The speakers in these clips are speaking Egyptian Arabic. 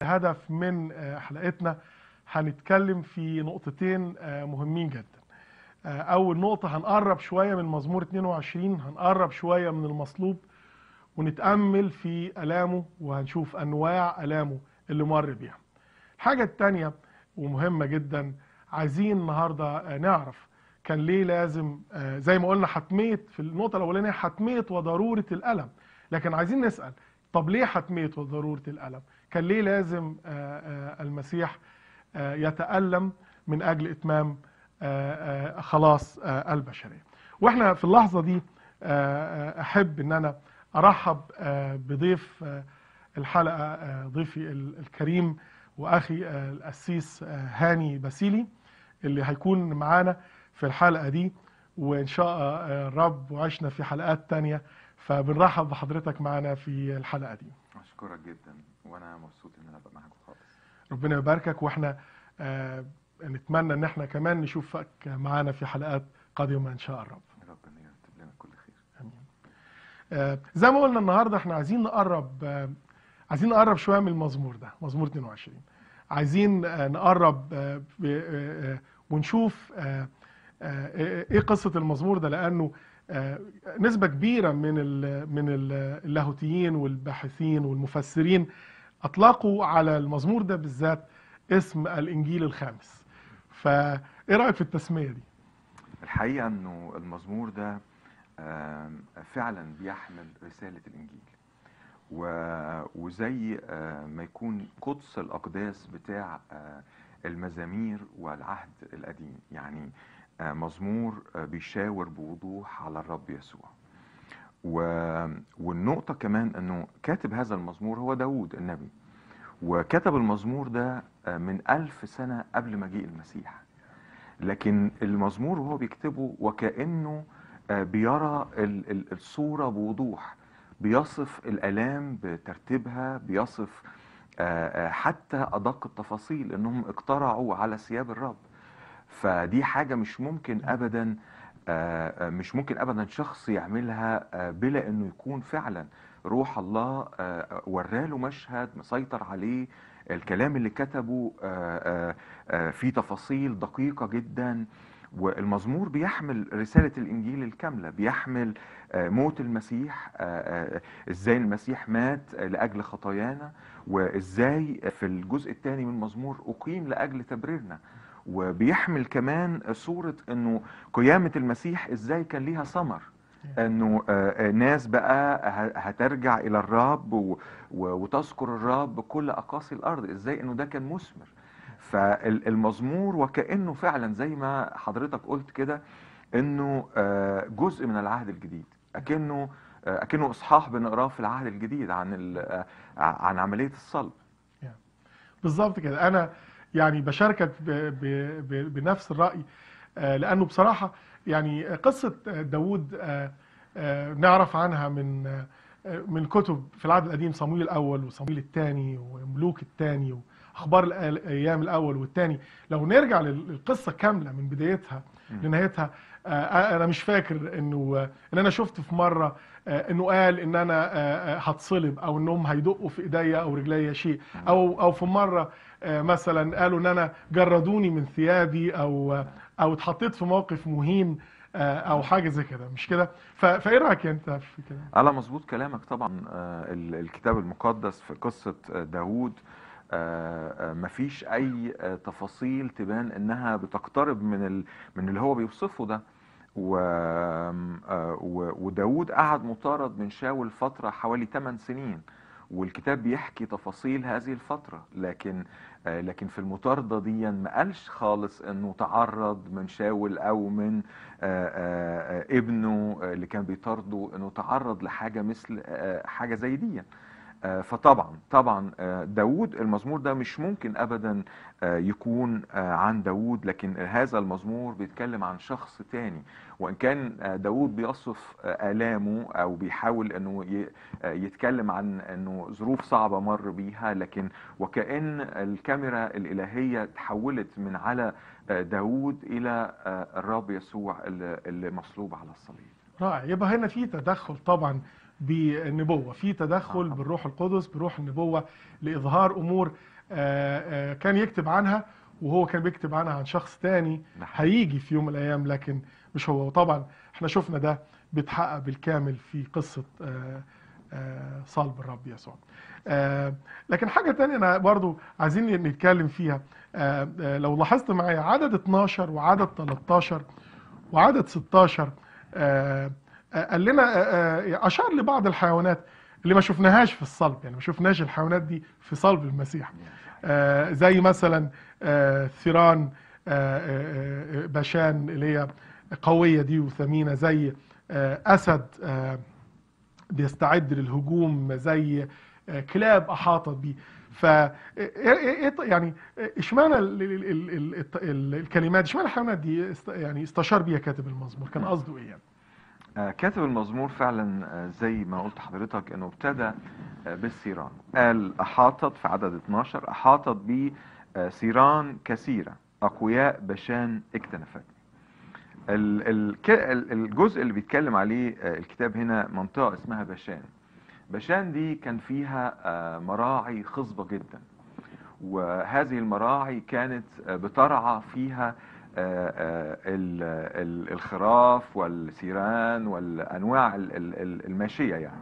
هدف من آه، حلقتنا هنتكلم في نقطتين آه، مهمين جدا آه، اول نقطة هنقرب شوية من مزمور 22 هنقرب شوية من المصلوب ونتأمل في ألامه وهنشوف أنواع ألامه اللي مر بيها الحاجة التانية ومهمة جدا عايزين النهاردة آه، نعرف كان ليه لازم آه، زي ما قلنا حتمية في النقطة الأولانية حتمية وضرورة الألم لكن عايزين نسأل طب ليه حتمية وضرورة الألم كان ليه لازم آه، آه، المسيح آه، يتألم من أجل إتمام آه، آه، خلاص آه، البشرية واحنا في اللحظة دي آه، آه، أحب أن أنا أرحب آه، بضيف آه، الحلقة آه، ضيفي ال- الكريم وأخي آه، القسيس آه، هاني باسيلي اللي هيكون معانا في الحلقة دي وإن شاء آه، الرب وعشنا في حلقات تانية فبنرحب بحضرتك معانا في الحلقة دي اشكرك جدا وانا مبسوط ان انا ابقى معاكم خالص ربنا يباركك واحنا آه، نتمنى ان احنا كمان نشوفك معانا في حلقات قادمة ان شاء الرب ربنا يرتب لنا كل خير امين آه، زي ما قلنا النهارده احنا عايزين نقرب آه، عايزين نقرب شويه من المزمور ده مزمور 22 عايزين آه، نقرب آه، ب- آه، آه، ونشوف آه، آه، ايه قصه المزمور ده لانه آه، نسبه كبيره من ال من ال- اللاهوتيين والباحثين والمفسرين اطلقوا على المزمور ده بالذات اسم الانجيل الخامس فايه رايك في التسميه دي الحقيقه انه المزمور ده آم، فعلا بيحمل رساله الانجيل و- وزي آه، ما يكون قدس الاقداس بتاع آه، المزامير والعهد القديم يعني آه، مزمور آه، بيشاور بوضوح على الرب يسوع و- والنقطة كمان انه كاتب هذا المزمور هو داود النبي وكتب المزمور ده آه، من ألف سنة قبل مجيء المسيح لكن المزمور وهو بيكتبه وكأنه آه، بيرى ال- ال- الصورة بوضوح بيصف الآلام بترتيبها بيصف آه، آه، حتى أدق التفاصيل إنهم اقترعوا على ثياب الرب فدي حاجة مش ممكن أبدا آه، آه، مش ممكن أبدا شخص يعملها آه، بلا إنه يكون فعلا روح الله آه، وراله مشهد مسيطر عليه الكلام اللي كتبه آه، آه، آه، فيه تفاصيل دقيقة جدا والمزمور بيحمل رسالة الإنجيل الكاملة بيحمل آه، موت المسيح آه، آه، إزاي المسيح مات آه، لأجل خطايانا وإزاي في الجزء الثاني من المزمور أقيم لأجل تبريرنا وبيحمل كمان صورة انه قيامة المسيح ازاي كان ليها ثمر انه آه، آه، ناس بقى ه- هترجع الى الرب و- و- وتذكر الرب بكل اقاصي الارض ازاي انه ده كان مثمر فالمزمور وكانه فعلا زي ما حضرتك قلت كده انه آه، جزء من العهد الجديد اكنه آه، اكنه اصحاح بنقراه في العهد الجديد عن ال- آه، عن عملية الصلب بالظبط كده انا يعني بشاركك ب ب ب بنفس الراي آه، لانه بصراحه يعني قصه آه، داوود آه، آه، نعرف عنها من آه، من كتب في العهد القديم صمويل الاول وصمويل الثاني وملوك الثاني واخبار الأ- الايام الاول والثاني لو نرجع لل- للقصه كامله من بدايتها لنهايتها آه، انا مش فاكر انه ان انا شفت في مره آه، انه قال ان انا آه، آه، هتصلب او انهم هيدقوا في ايديا او رجليا شيء او او في مره آه، مثلا قالوا ان انا جردوني من ثيابي او او اتحطيت في موقف مهين آه، او حاجه زي كده مش كده ف- فايه رايك انت في كده على مظبوط كلامك طبعا آه، ال- الكتاب المقدس في قصة آه، داوود آه، آه، مفيش أي آه، تفاصيل تبان إنها بتقترب من ال... من اللي هو بيوصفه ده و... آه، و- وداوود قعد مطارد من شاول فترة حوالي 8 سنين والكتاب بيحكي تفاصيل هذه الفترة لكن آه، لكن في المطاردة دي ما قالش خالص انه تعرض من شاول او من آه، آه، آه، ابنه آه، اللي كان بيطارده انه تعرض لحاجة مثل آه، حاجة زي دي آه، فطبعا طبعا آه، داوود المزمور ده مش ممكن ابدا آه، يكون آه، عن داوود لكن هذا المزمور بيتكلم عن شخص تاني وان كان آه، داوود بيصف آه، آلامه او بيحاول انه ي- آه، يتكلم عن انه ظروف صعبة مر بيها لكن وكأن الكاميرا الإلهية تحولت من على آه، داوود إلى آه، الرب يسوع اللي اللي مصلوب على الصليب رائع يبقى هنا في تدخل طبعا بالنبوه في تدخل آه. بالروح القدس بروح النبوه لاظهار امور آه، آه، كان يكتب عنها وهو كان بيكتب عنها عن شخص تاني نعم. هيجي في يوم من الايام لكن مش هو وطبعا احنا شفنا ده بيتحقق بالكامل في قصة آه، آه، صلب الرب يسوع آه، لكن حاجة تانية أنا برضو عايزين نتكلم فيها آه، آه، لو لاحظت معايا عدد 12 وعدد 13 وعدد 16 آه، آه، قال لنا آه، آه، أشار لبعض الحيوانات اللي ما شفناهاش في الصلب يعني ما شفناش الحيوانات دي في صلب المسيح آه، زي مثلا آه، ثيران آه، آه، آه، باشان اللي هي قوية دي وثمينة زي آه، أسد آه، بيستعد للهجوم زي آه، كلاب أحاطت بيه ف إيه- إيه- إيه- يعني اشمعنى ال- ال- ال- ال- الت- ال- الكلمات اشمعنى الحيوانات دي است- يعني استشار بيها كاتب المزمور كان قصده ايه يعني؟ آه، كاتب المزمور فعلا آه، زي ما قلت حضرتك انه ابتدى آه، بالسيران قال احاطت في عدد 12 احاطت بي آه، سيران كثيرة اقوياء بشان اكتنفتني ال- ال- ك- ال- الجزء اللي بيتكلم عليه آه، الكتاب هنا منطقة اسمها بشان بشان دي كان فيها آه، مراعي خصبة جدا وهذه المراعي كانت آه، بترعى فيها آه، آه، ال- ال- الخراف والسيران والانواع ال- ال- ال- الماشيه يعني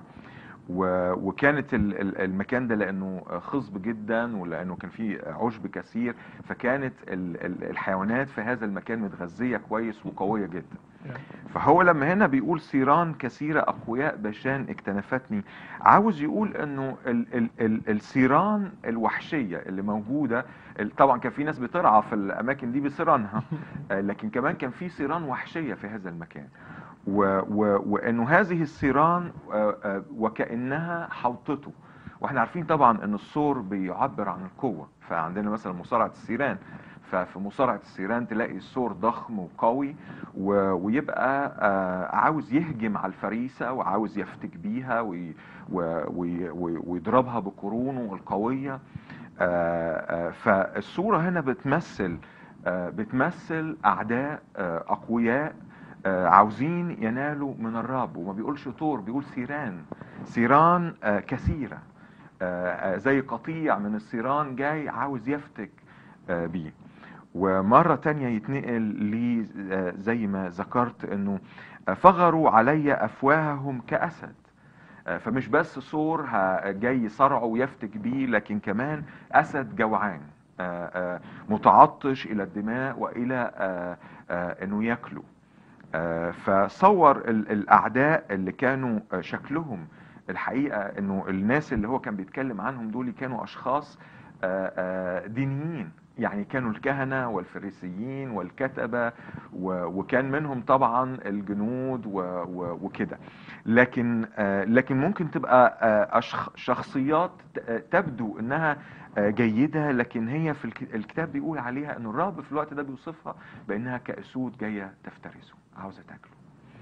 و- وكانت ال- ال- المكان ده لانه خصب جدا ولانه كان فيه عشب كثير فكانت ال- ال- الحيوانات في هذا المكان متغذيه كويس وقويه جدا يعني فهو لما هنا بيقول سيران كثيرة أقوياء بشان اكتنفتني عاوز يقول أنه ال ال ال السيران الوحشية اللي موجودة ال- طبعا كان في ناس بترعى في الأماكن دي بسيرانها آه، لكن كمان كان في سيران وحشية في هذا المكان و و وأنه هذه السيران آه، آه، وكأنها حوطته واحنا عارفين طبعا ان الثور بيعبر عن القوة فعندنا مثلا مصارعة السيران ففي مصارعة السيران تلاقي الثور ضخم وقوي و- ويبقى آه، عاوز يهجم على الفريسة وعاوز يفتك بيها وي- و- وي- وي- ويضربها بقرونه القوية آه، آه، فالصورة هنا بتمثل آه، بتمثل أعداء آه، أقوياء آه، عاوزين ينالوا من الرب وما بيقولش طور بيقول سيران سيران آه، كثيرة آه، آه، زي قطيع من السيران جاي عاوز يفتك آه، بيه ومرة تانية يتنقل لي آه، زي ما ذكرت انه آه، فغروا علي افواههم كاسد آه، فمش بس ثور ه- جاي صرعه ويفتك بيه لكن كمان اسد جوعان آه، آه، متعطش الى الدماء والى آه، آه، انه ياكله آه، فصور ال- الاعداء اللي كانوا آه، شكلهم الحقيقه انه الناس اللي هو كان بيتكلم عنهم دول كانوا اشخاص آه، آه، دينيين يعني كانوا الكهنه والفريسيين والكتبه و- وكان منهم طبعا الجنود و- و- وكده لكن آه، لكن ممكن تبقى آه، أشخ- شخصيات ت- آه، تبدو انها آه، جيده لكن هي في الك- الكتاب بيقول عليها ان الرب في الوقت ده بيوصفها بانها كاسود جايه تفترسه عاوزه تاكله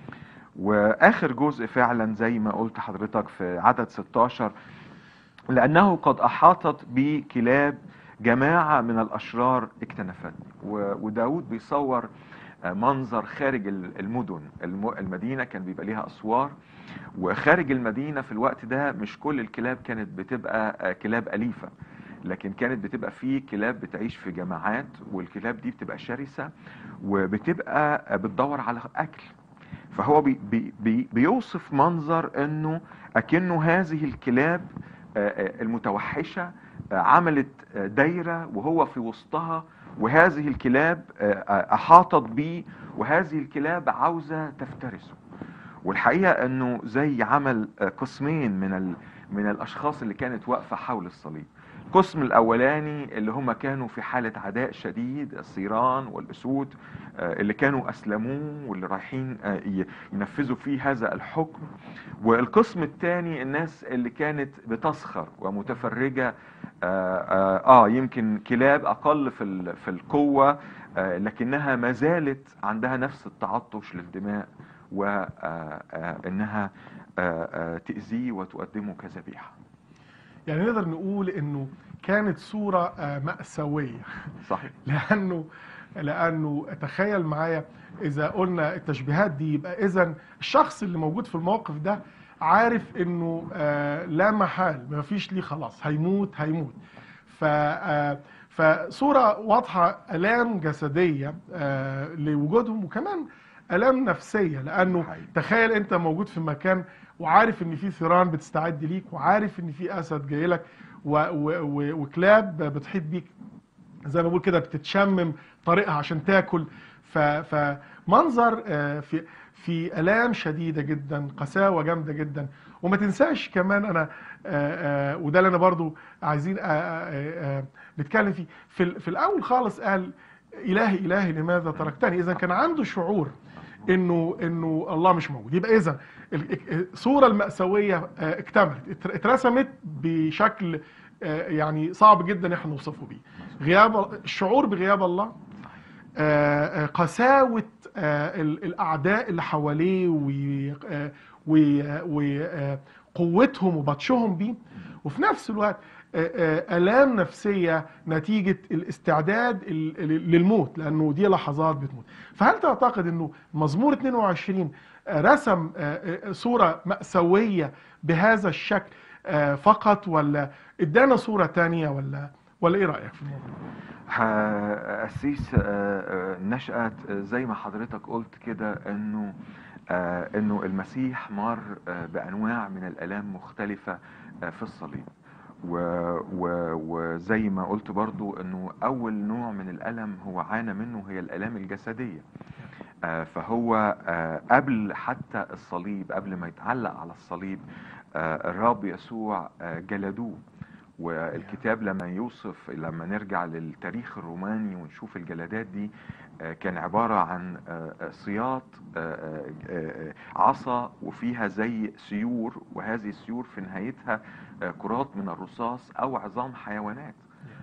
واخر جزء فعلا زي ما قلت حضرتك في عدد 16 لانه قد احاطت بي كلاب جماعه من الاشرار اكتنفتني و- وداود بيصور آه، منظر خارج ال- المدن الم- المدينه كان بيبقى ليها اسوار وخارج المدينه في الوقت ده مش كل الكلاب كانت بتبقى آه، كلاب اليفه لكن كانت بتبقى فيه كلاب بتعيش في جماعات والكلاب دي بتبقى شرسه وبتبقى آه، بتدور على اكل فهو بي بي بي بيوصف منظر انه اكنه هذه الكلاب آه، آه، المتوحشه آه، عملت آه، دايره وهو في وسطها وهذه الكلاب آه، آه، احاطت بيه وهذه الكلاب عاوزه تفترسه والحقيقه انه زي عمل آه، قسمين من ال من الاشخاص اللي كانت واقفه حول الصليب القسم الاولاني اللي هم كانوا في حاله عداء شديد الثيران والاسود آه، اللي كانوا اسلموه واللي رايحين آه، ي- ينفذوا فيه هذا الحكم والقسم الثاني الناس اللي كانت بتسخر ومتفرجه آه, آه, اه يمكن كلاب اقل في ال- في القوه آه لكنها ما زالت عندها نفس التعطش للدماء وانها تاذيه وتقدمه كذبيحه يعني نقدر نقول انه كانت صورة آه، مأساوية صحيح لانه لانه تخيل معايا اذا قلنا التشبيهات دي يبقى اذا الشخص اللي موجود في الموقف ده عارف انه آه لا محال ما فيش ليه خلاص هيموت هيموت ف آه، فصوره واضحه الام جسديه آه، لوجودهم وكمان الام نفسيه لانه حقيقي. تخيل انت موجود في مكان وعارف ان في ثيران بتستعد ليك وعارف ان في اسد جاي لك و- و- و- وكلاب بتحيط بيك زي ما بقول كده بتتشمم طريقها عشان تاكل ف- فمنظر آه، في في الام شديده جدا قساوه جامده جدا وما تنساش كمان انا آه، آه، وده اللي انا برضو عايزين آه، آه، آه، نتكلم فيه في ال- في الاول خالص قال الهي الهي لماذا تركتني اذا كان عنده شعور انه انه الله مش موجود يبقى اذا ال- الصوره المأساويه آه، اكتملت ات- اترسمت بشكل آه، يعني صعب جدا احنا نوصفه بيه غياب الشعور بغياب الله آه، آه، قساوة آه، ال- الأعداء اللي حواليه وقوتهم وبطشهم بيه وفي نفس الوقت آه، آه، آلام نفسية نتيجة الاستعداد ال- ال- للموت لأنه دي لحظات بتموت فهل تعتقد أنه مزمور 22 آه، رسم آه، آه، صورة مأساوية بهذا الشكل آه، فقط ولا ادانا صورة تانية ولا ولا ايه رأيك في الموضوع؟ ه- قسيس آه، آه، نشأت آه، زي ما حضرتك قلت كده انه آه، انه المسيح مر آه، بانواع من الالام مختلفه آه، في الصليب و- و- وزي ما قلت برضو انه اول نوع من الالم هو عانى منه هي الالام الجسديه آه، فهو آه، قبل حتى الصليب قبل ما يتعلق على الصليب آه، الرب يسوع آه، جلدوه والكتاب لما يوصف لما نرجع للتاريخ الروماني ونشوف الجلدات دي آه، كان عبارة عن آه، آه، سياط آه، آه، آه، عصا وفيها زي سيور وهذه السيور في نهايتها آه، كرات من الرصاص أو عظام حيوانات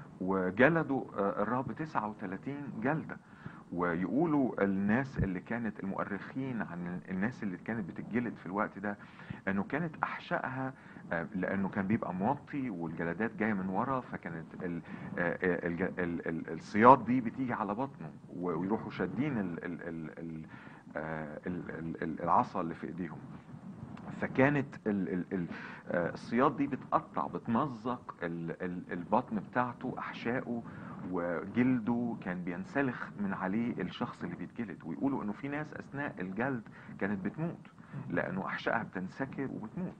وجلدوا آه، الرب 39 جلدة ويقولوا الناس اللي كانت المؤرخين عن الناس اللي كانت بتتجلد في الوقت ده انه كانت احشائها آه، لانه كان بيبقى موطي والجلدات جايه من ورا فكانت ال- آه، آه، الج- ال- ال- السياط دي بتيجي على بطنه و- ويروحوا شادين ال- ال- ال- ال- آه، ال- ال- ال- العصا اللي في ايديهم فكانت ال ال ال آه، السياط دي بتقطع بتمزق ال ال البطن بتاعته احشائه وجلده كان بينسلخ من عليه الشخص اللي بيتجلد ويقولوا انه في ناس اثناء الجلد كانت بتموت لانه احشائها بتنسكر وبتموت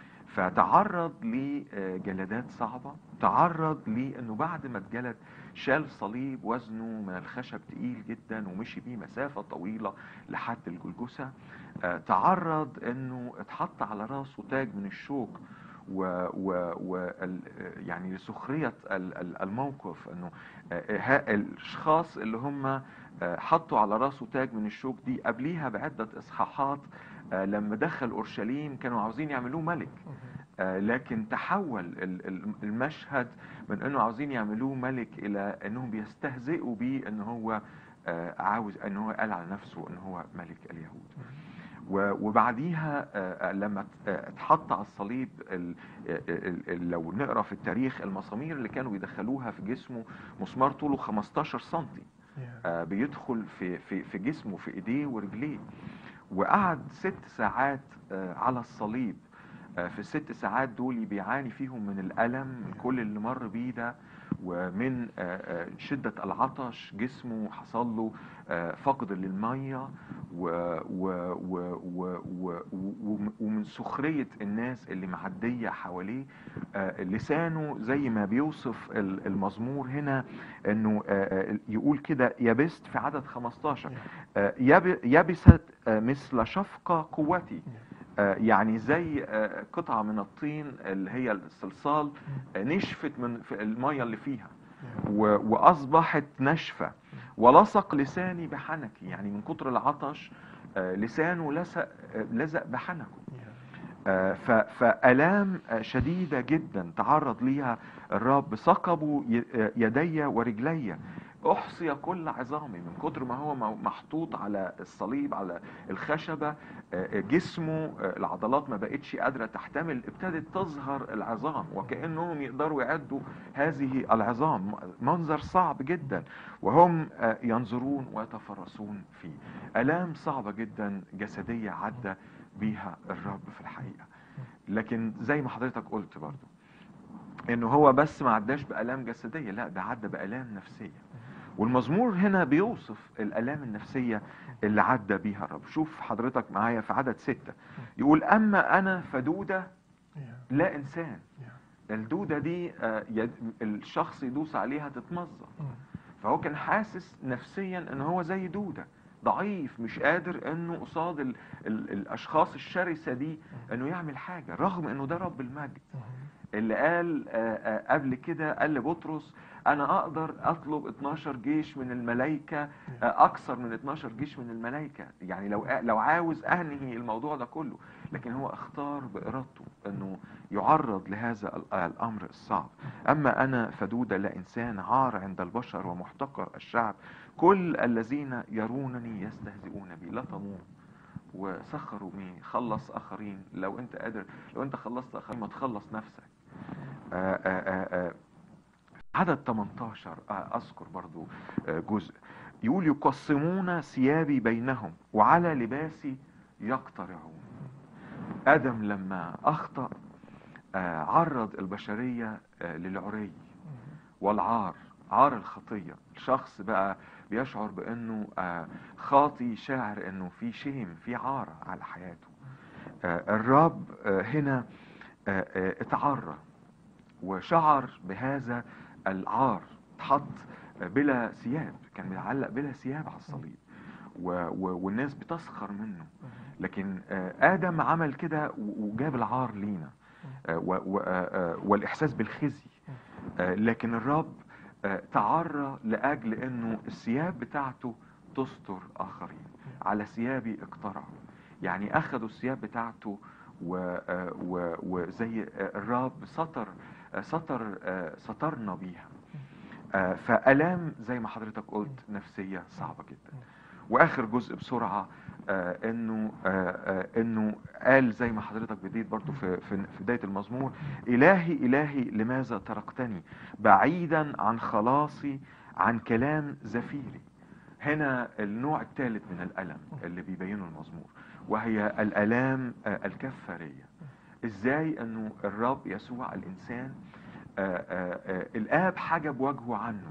فتعرض لجلدات صعبة تعرض لانه بعد ما اتجلد شال صليب وزنه من الخشب تقيل جدا ومشي بيه مسافة طويلة لحد الجلجسة آه، تعرض انه اتحط على راسه تاج من الشوك و, و, و ال- يعني لسخرية ال- ال- الموقف انه آه، ها- الاشخاص اللي هم آه، حطوا على راسه تاج من الشوك دي قبليها بعدة اصحاحات آه، لما دخل اورشليم كانوا عاوزين يعملوه ملك آه، لكن تحول ال- ال- المشهد من انه عاوزين يعملوه ملك الى انهم بيستهزئوا بيه ان هو آه، عاوز ان هو قال على نفسه ان هو ملك اليهود و- وبعديها آه، آه، لما ات- آه، اتحط على الصليب ال- ال- ال- لو نقرا في التاريخ المسامير اللي كانوا بيدخلوها في جسمه مسمار طوله 15 سنتي آه، بيدخل في في في جسمه في ايديه ورجليه وقعد ست ساعات آه، على الصليب آه، في الست ساعات دول بيعاني فيهم من الألم من كل اللي مر بيه ده ومن آه، آه، شدة العطش جسمه حصل له آه، فقد للمية و و و و و و ومن سخرية الناس اللي معدية حواليه آه، لسانه زي ما بيوصف ال- المزمور هنا انه آه، آه، يقول كده يبست في عدد 15 آه، يب- يبست آه، مثل شفقة قوتي آه، يعني زي آه، قطعة من الطين اللي هي الصلصال آه، نشفت من في المية اللي فيها و- وأصبحت ناشفة ولصق لساني بحنكي يعني من كتر العطش آه، لسانه لصق آه، لزق بحنكه آه، ف- فآلام آه، شديدة جدا تعرض ليها الرب ثقبوا ي- آه، يدي ورجلي احصي كل عظامي من كتر ما هو م- محطوط على الصليب على الخشبة آه، آه، جسمه آه، العضلات ما بقتش قادرة تحتمل ابتدت تظهر العظام وكأنهم يقدروا يعدوا هذه العظام منظر صعب جدا وهم آه، ينظرون ويتفرسون فيه آلام صعبة جدا جسدية عدى بيها الرب في الحقيقة لكن زي ما حضرتك قلت برضو انه هو بس ما عداش بالام جسديه لا ده عدى بالام نفسيه والمزمور هنا بيوصف الالام النفسيه اللي عدى بيها الرب شوف حضرتك معايا في عدد ستة يقول اما انا فدوده Yeah. لا انسان Yeah. الدوده دي آه، يد- الشخص يدوس عليها تتمزق مم. فهو كان حاسس نفسيا ان هو زي دوده ضعيف مش قادر انه قصاد ال ال الاشخاص الشرسه دي انه يعمل حاجه رغم انه ده رب المجد مم. اللي قال آه، آه، قبل كده قال لبطرس انا اقدر اطلب 12 جيش من الملائكه آه، اكثر من 12 جيش من الملائكه يعني لو لو عاوز انهي الموضوع ده كله لكن هو اختار بارادته انه يعرض لهذا ال- الامر الصعب اما انا فدوده لا انسان عار عند البشر ومحتقر الشعب كل الذين يرونني يستهزئون بي لا تموت وسخروا بي خلص اخرين لو انت قادر لو انت خلصت اخرين ما تخلص نفسك آآ آآ آآ عدد 18 آه، اذكر برضو آه، جزء يقول يقسمون ثيابي بينهم وعلى لباسي يقترعون ادم لما اخطا آه، عرض البشريه آه، للعري والعار عار الخطيه الشخص بقى بيشعر بانه آه، خاطي شاعر انه في شيم في عار على حياته آه، الرب آه، هنا آه، آه، اتعرى وشعر بهذا العار اتحط بلا ثياب كان بيعلق بلا ثياب على الصليب و و والناس بتسخر منه لكن آه، ادم عمل كده و- وجاب العار لينا آه، و و آه، آه، والاحساس بالخزي آه، لكن الرب آه، تعرى لاجل انه الثياب بتاعته تستر اخرين على ثيابي اقترعوا يعني اخذوا الثياب بتاعته و- آه، و- وزي آه، الرب ستر آه، ستر آه، سترنا بيها آه، فالام زي ما حضرتك قلت نفسيه صعبه جدا واخر جزء بسرعه آه انه آه آه انه قال زي ما حضرتك بديت برضو في في في بدايه المزمور الهي الهي لماذا تركتني بعيدا عن خلاصي عن كلام زفيري هنا النوع الثالث من الالم اللي بيبينه المزمور وهي الالام آه الكفاريه ازاي انه الرب يسوع الانسان آه آه آه الاب حجب وجهه عنه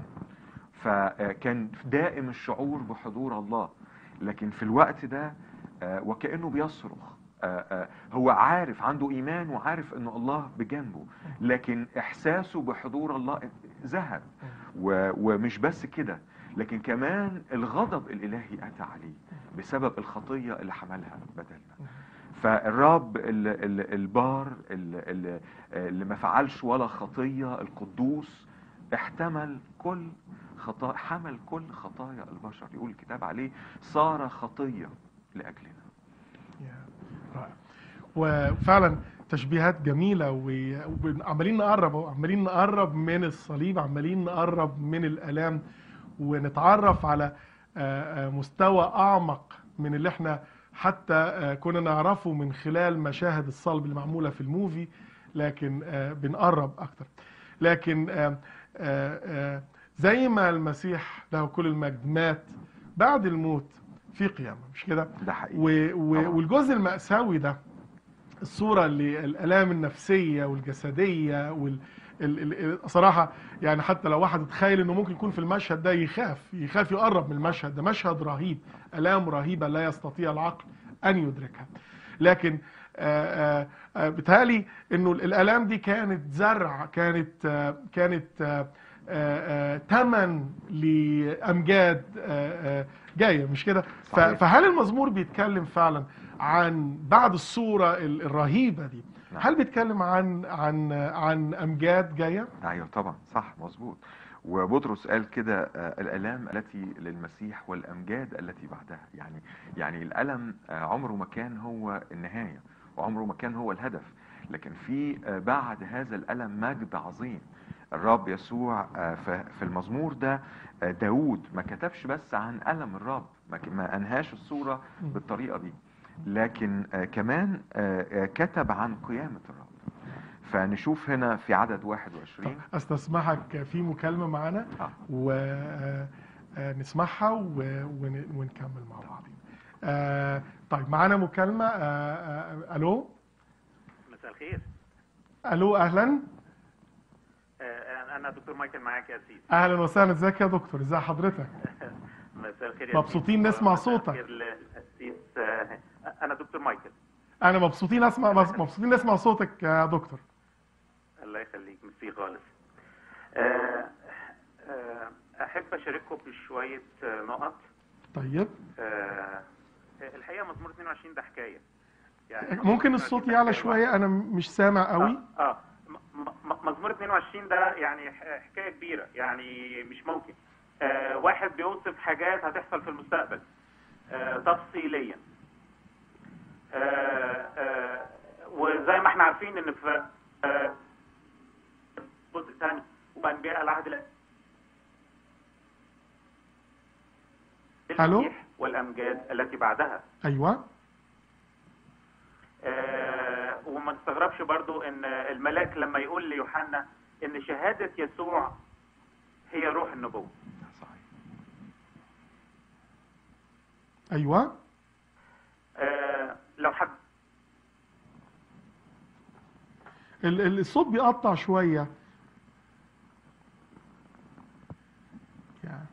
فكان دائم الشعور بحضور الله لكن في الوقت ده آه، وكأنه بيصرخ آه، آه، هو عارف عنده إيمان وعارف أن الله بجنبه لكن إحساسه بحضور الله ذهب و- ومش بس كده لكن كمان الغضب الإلهي أتى عليه بسبب الخطية اللي حملها بدلنا فالرب ال- ال- البار ال- ال- اللي ما فعلش ولا خطية القدوس احتمل كل خطا حمل كل خطايا البشر يقول الكتاب عليه صار خطية لأجلنا يا رائع وفعلا تشبيهات جميلة و- وعمالين نقرب أهو، عمالين نقرب من الصليب عمالين نقرب من الآلام ونتعرف على آه، آه، مستوى أعمق من اللي احنا حتى آه، كنا نعرفه من خلال مشاهد الصلب اللي معمولة في الموفي لكن آه، بنقرب أكتر لكن آه، آه، آه، زي ما المسيح له كل المجد مات بعد الموت في قيامة مش كده؟ ده حقيقي و... و... طبعا. والجزء المأساوي ده الصورة اللي الآلام النفسية والجسدية وال ال... ال... صراحة يعني حتى لو واحد اتخيل انه ممكن يكون في المشهد ده يخاف يخاف يقرب من المشهد ده مشهد رهيب آلام رهيبة لا يستطيع العقل أن يدركها لكن آه، آه، آه، بيتهيألي انه الآلام دي كانت زرع كانت آه، كانت آه، آه، آه، تمن لأمجاد آه، آه، جاية مش كده ف- صحيح. فهل المزمور بيتكلم فعلا عن بعد الصورة ال- الرهيبة دي نعم. هل بيتكلم عن عن عن أمجاد جاية ايوه طبعا صح مظبوط وبطرس قال كده آه، الالام التي للمسيح والامجاد التي بعدها يعني يعني الالم آه، عمره ما كان هو النهايه وعمره ما كان هو الهدف لكن في آه، بعد هذا الالم مجد عظيم الرب يسوع آه، ف- في المزمور ده آه، داود ما كتبش بس عن الم الرب ما ك- ما انهاش الصوره بالطريقه دي لكن آه، كمان آه، آه، كتب عن قيامه الرب فنشوف هنا في عدد 21 استسمحك في مكالمة معانا آه. ونسمعها ونكمل مع بعض آه، طيب معانا مكالمة آه، آه، ألو مساء الخير ألو أهلا انا دكتور مايكل معاك يا سيدي اهلا وسهلا ازيك يا دكتور ازي حضرتك مساء الخير يا مبسوطين سيدي. نسمع مساء صوتك. الخير للأسيس آه، انا دكتور مايكل انا مبسوطين اسمع مبسوطين نسمع صوتك يا دكتور الله يخليك ميرسي خالص آه، آه، احب اشارككم بشويه آه، نقط طيب آه، الحقيقه مزمور 22 ده حكايه يعني مزمور ممكن 22 الصوت ده يعلى حكاية شويه انا مش سامع قوي اه, آه. م- م- مزمور 22 ده يعني ح- حكايه كبيره يعني مش ممكن آه واحد بيوصف حاجات هتحصل في المستقبل آه تفصيليا آه آه وزي ما احنا عارفين ان في آه جزء ثاني وانبياء العهد القديم ألو؟ المسيح والامجاد التي بعدها ايوه آه، وما نستغربش برضو ان الملاك لما يقول ليوحنا ان شهادة يسوع هي روح النبوة صحيح ايوه آه، لو حد ال- ال- الصوت بيقطع شويه يعني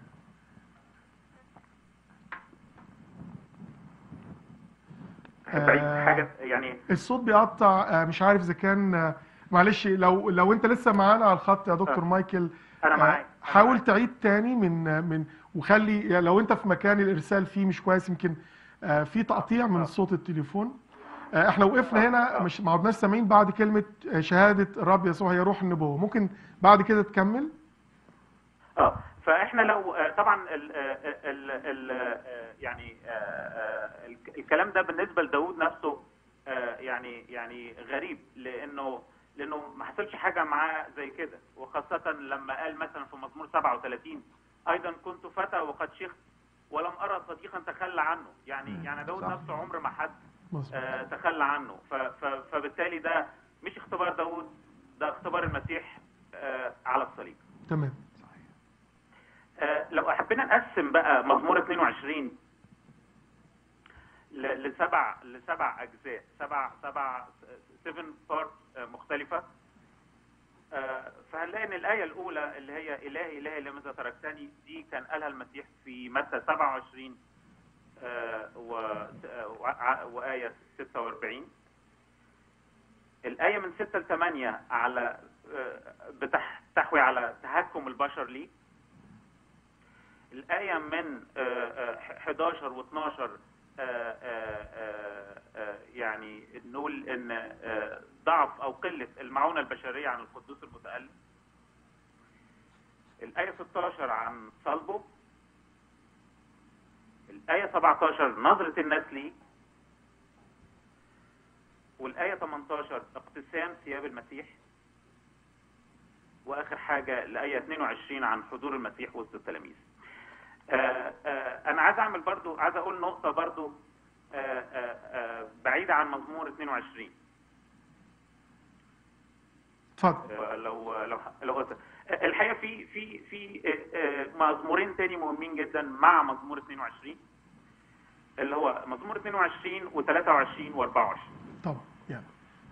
بعيد آه. حاجة يعني الصوت بيقطع آه، مش عارف اذا كان آه، معلش لو لو انت لسه معانا على الخط يا دكتور آه. مايكل أنا آه، معاك. أنا حاول معاك. تعيد تاني من آه، من وخلي يعني لو انت في مكان الارسال فيه مش كويس يمكن آه، في تقطيع من صوت التليفون آه، احنا وقفنا هنا مش ما عدناش سامعين بعد كلمه آه، شهاده الرب يسوع هي روح النبوه ممكن بعد كده تكمل اه فاحنا لو آه، طبعا ال ال ال آه، يعني آه، آه، الك- الكلام ده بالنسبه لداود نفسه آه، يعني يعني غريب لانه لانه ما حصلش حاجه معاه زي كده وخاصه لما قال مثلا في مزمور 37 ايضا كنت فتى وقد شخت ولم ارى صديقا تخلى عنه يعني مم، يعني داود صح. نفسه عمر ما حد مظبوط. آه، تخلى عنه ف- ف- فبالتالي ده مش اختبار داود ده اختبار المسيح آه، على الصليب تمام صحيح آه، لو حبينا نقسم بقى مزمور 22 ل- لسبع لسبع اجزاء سبع سبع 7 بارت مختلفه آه، فهنلاقي ان الايه الاولى اللي هي الهي الهي لماذا تركتني دي كان قالها المسيح في متى 27 آه، و آه، وع- وايه 46 الايه من 6 ل 8 على آه، بتحتوي على تهكم البشر ليه الآية من آه، آه، 11 و12 يعني نقول إن آه، ضعف أو قلة المعونة البشرية عن القدوس المتألم الآية 16 عن صلبه الآية 17 نظرة الناس ليه والآية 18 اقتسام ثياب المسيح واخر حاجه الايه 22 عن حضور المسيح وسط التلاميذ. آه، آه، انا عايز اعمل برضو عايز اقول نقطه برضو آه، آه، آه، بعيده عن مزمور 22 اتفضل آه، لو لو لو قلت آه، الحقيقه في في في آه، آه، مزمورين تاني مهمين جدا مع مزمور 22 اللي هو مزمور 22 و23 و24 طبعا يعني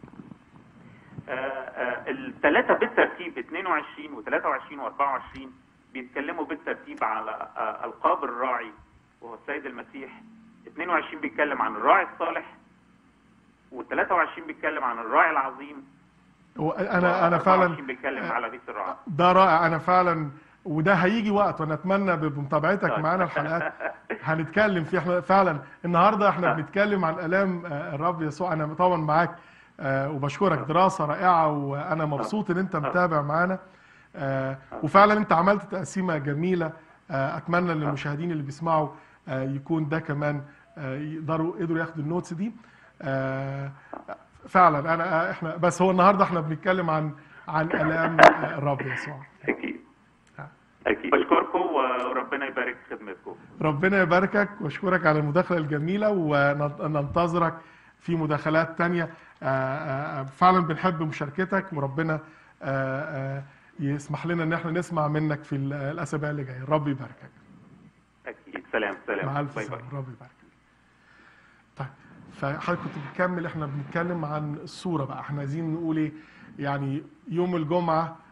الثلاثة بالترتيب 22 و23 و24 بيتكلموا بالترتيب على آه، ألقاب الراعي وهو السيد المسيح 22 بيتكلم عن الراعي الصالح و23 بيتكلم عن الراعي العظيم هو انا انا فعلا و24 بيتكلم على غيث الراعي ده رائع انا فعلا وده هيجي وقت وانا اتمنى بمتابعتك طيب. معانا الحلقات هنتكلم فيه احنا فعلا النهارده احنا بنتكلم عن الام آه، الرب يسوع انا طبعا معاك آه، وبشكرك دراسه رائعه وانا مبسوط ان انت متابع معانا آه، وفعلا انت عملت تقسيمه جميله آه، اتمنى ان المشاهدين اللي بيسمعوا آه، يكون ده كمان آه، يقدروا قدروا ياخدوا النوتس دي آه، فعلا انا احنا بس هو النهارده احنا بنتكلم عن عن الام آه، الرب يسوع أكيد أكيد بشكركم وربنا يبارك في خدمتكم ربنا يباركك واشكرك على المداخله الجميله وننتظرك في مداخلات تانية آه، آه، فعلا بنحب مشاركتك وربنا آه، آه، يسمح لنا ان احنا نسمع منك في ال- الاسابيع اللي جايه رب يباركك أكيد سلام سلام مع الف باي باي. سلامه رب يباركك طيب فحضرتك كنت بتكمل احنا بنتكلم عن الصوره بقى احنا عايزين نقول ايه يعني يوم الجمعه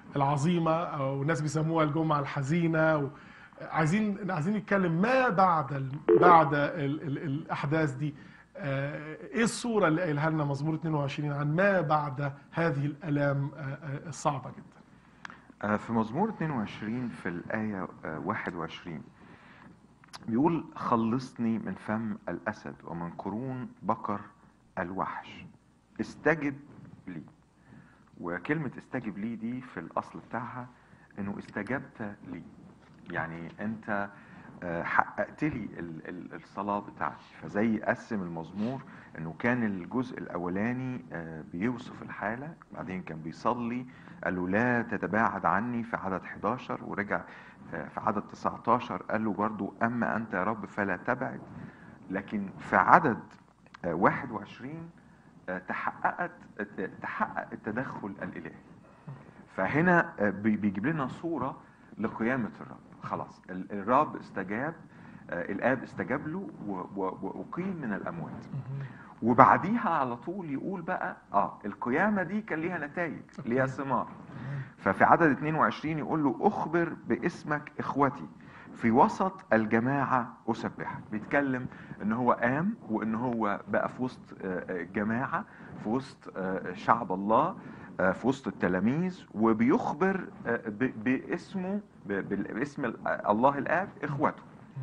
العظيمه او الناس بيسموها الجمعه الحزينه و... عايزين عايزين نتكلم ما بعد ال... بعد ال... ال... الاحداث دي آه، ايه الصوره اللي قايلها لنا مزمور 22 عن ما بعد هذه الالام آه، آه، الصعبه جدا آه، في مزمور 22 في الآية آه، 21 بيقول خلصني من فم الأسد ومن قرون بقر الوحش استجب لي وكلمة استجب لي دي في الأصل بتاعها إنه استجبت لي يعني أنت آه، حققت لي ال- ال- الصلاة بتاعتي فزي قسم المزمور إنه كان الجزء الأولاني آه، بيوصف الحالة بعدين كان بيصلي قال له لا تتباعد عني في عدد 11 ورجع آه، في عدد 19 قال له برضو أما أنت يا رب فلا تبعد لكن في عدد آه، 21 آه، تحققت تحقق التدخل الإلهي فهنا آه، بي- بيجيب لنا صورة لقيامة الرب خلاص ال- الرب استجاب آه، الآب استجاب له و- و- وأقيم من الأموات وبعديها على طول يقول بقى اه القيامه دي كان ليها نتائج ليها ثمار ففي عدد 22 يقول له اخبر باسمك اخوتي في وسط الجماعه اسبحك بيتكلم ان هو قام وان هو بقى في وسط آه، آه، جماعه في وسط آه، شعب الله آه، في وسط التلاميذ وبيخبر آه، ب- باسمه ب- بال- باسم ال- الله الاب اخوته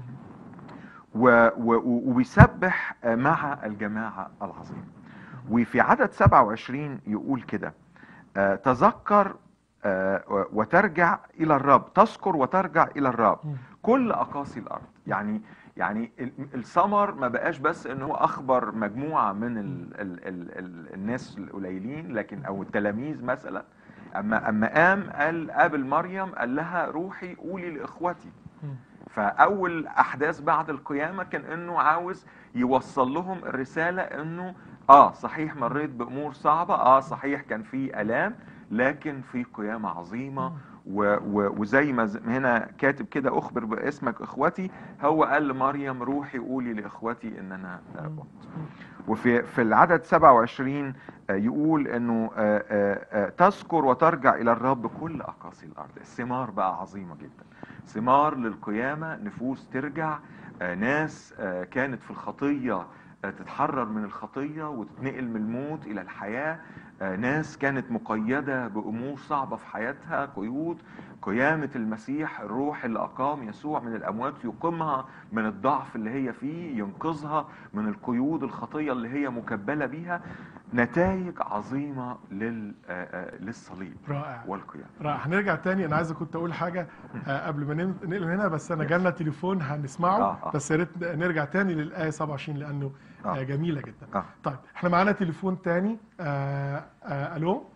و- و- وبيسبح مع الجماعة العظيمة وفي عدد 27 يقول كده آه، تذكر آه، وترجع إلى الرب تذكر وترجع إلى الرب كل أقاصي الأرض يعني يعني ال- الثمر ما بقاش بس ان هو اخبر مجموعه من ال ال ال ال الناس القليلين لكن او التلاميذ مثلا اما اما قام قال قابل مريم قال لها روحي قولي لاخوتي فاول احداث بعد القيامه كان انه عاوز يوصل لهم الرساله انه اه صحيح مريت بامور صعبه اه صحيح كان في الام لكن في قيامه عظيمه و و وزي ما ز- هنا كاتب كده اخبر باسمك اخوتي هو قال لمريم روحي قولي لاخوتي ان انا آه، قمت وفي في العدد 27 آه، يقول انه آه، آه، آه، تذكر وترجع الى الرب كل اقاصي الارض الثمار بقى عظيمه جدا ثمار للقيامه نفوس ترجع آه، ناس آه، كانت في الخطيه آه، تتحرر من الخطيه وتتنقل من الموت الى الحياه آه، ناس كانت مقيده بامور صعبه في حياتها قيود قيامه المسيح الروح اللي اقام يسوع من الاموات يقيمها من الضعف اللي هي فيه ينقذها من القيود الخطيه اللي هي مكبله بيها نتائج عظيمه لل آه، آه، للصليب رائع والقيامه رائع هنرجع تاني انا عايز كنت اقول حاجه آه، قبل ما نم- ننقل من هنا بس انا جالنا تليفون هنسمعه آه، آه. بس يا ريت نرجع تاني للايه 27 لانه آه. آه، جميله جدا آه. طيب احنا معانا تليفون تاني آه، آه، الو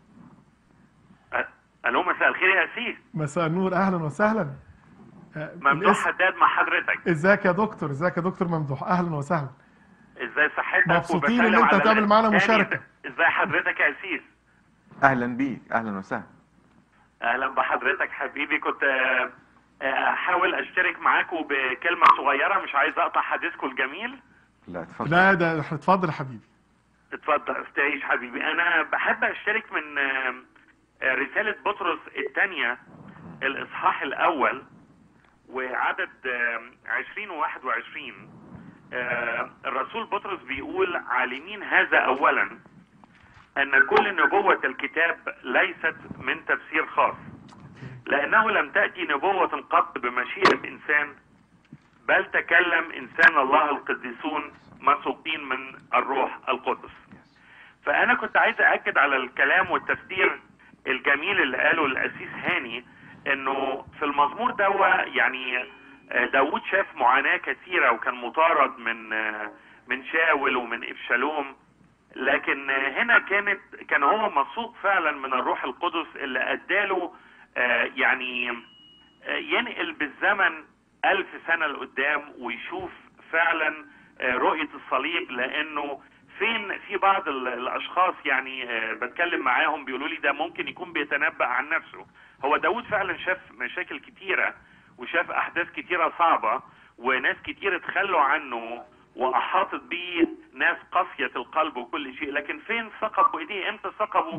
الو مساء الخير يا اسيس مساء النور اهلا وسهلا آه، ممدوح الاسم- حداد مع حضرتك ازيك يا دكتور ازيك يا دكتور ممدوح اهلا وسهلا ازاي صحتك مبسوطين وبسلم إن أنت على تعمل معانا تاني، مشاركة. ازاي حضرتك يا اسيس اهلا بيك اهلا وسهلا اهلا بحضرتك حبيبي كنت آه، آه، احاول اشترك معاكم بكلمه صغيره مش عايز اقطع حديثكم الجميل لا اتفضل لا ده احنا اتفضل يا حبيبي اتفضل تعيش حبيبي انا بحب اشترك من آه، آه، رساله بطرس الثانيه الاصحاح الاول وعدد آه، 20 و21 آه، الرسول بطرس بيقول عالمين هذا اولا ان كل نبوة الكتاب ليست من تفسير خاص لانه لم تأتي نبوة قط بمشيئة انسان بل تكلم انسان الله القديسون مسوقين من الروح القدس فانا كنت عايز اكد على الكلام والتفسير الجميل اللي قاله الاسيس هاني انه في المزمور ده يعني آه، داود شاف معاناة كثيرة وكان مطارد من آه، من شاول ومن ابشالوم لكن آه، هنا كانت كان هو مسوق فعلا من الروح القدس اللي اداله آه، يعني آه، ينقل بالزمن ألف سنة لقدام ويشوف فعلا آه، رؤية الصليب لأنه فين في بعض ال- الأشخاص يعني آه، بتكلم معاهم بيقولوا لي ده ممكن يكون بيتنبأ عن نفسه هو داود فعلا شاف مشاكل كتيرة وشاف أحداث كتيرة صعبة وناس كتير اتخلوا عنه وأحاطت بيه ناس قاسية القلب وكل شيء لكن فين ثقبوا إيديه إمتى ثقبوا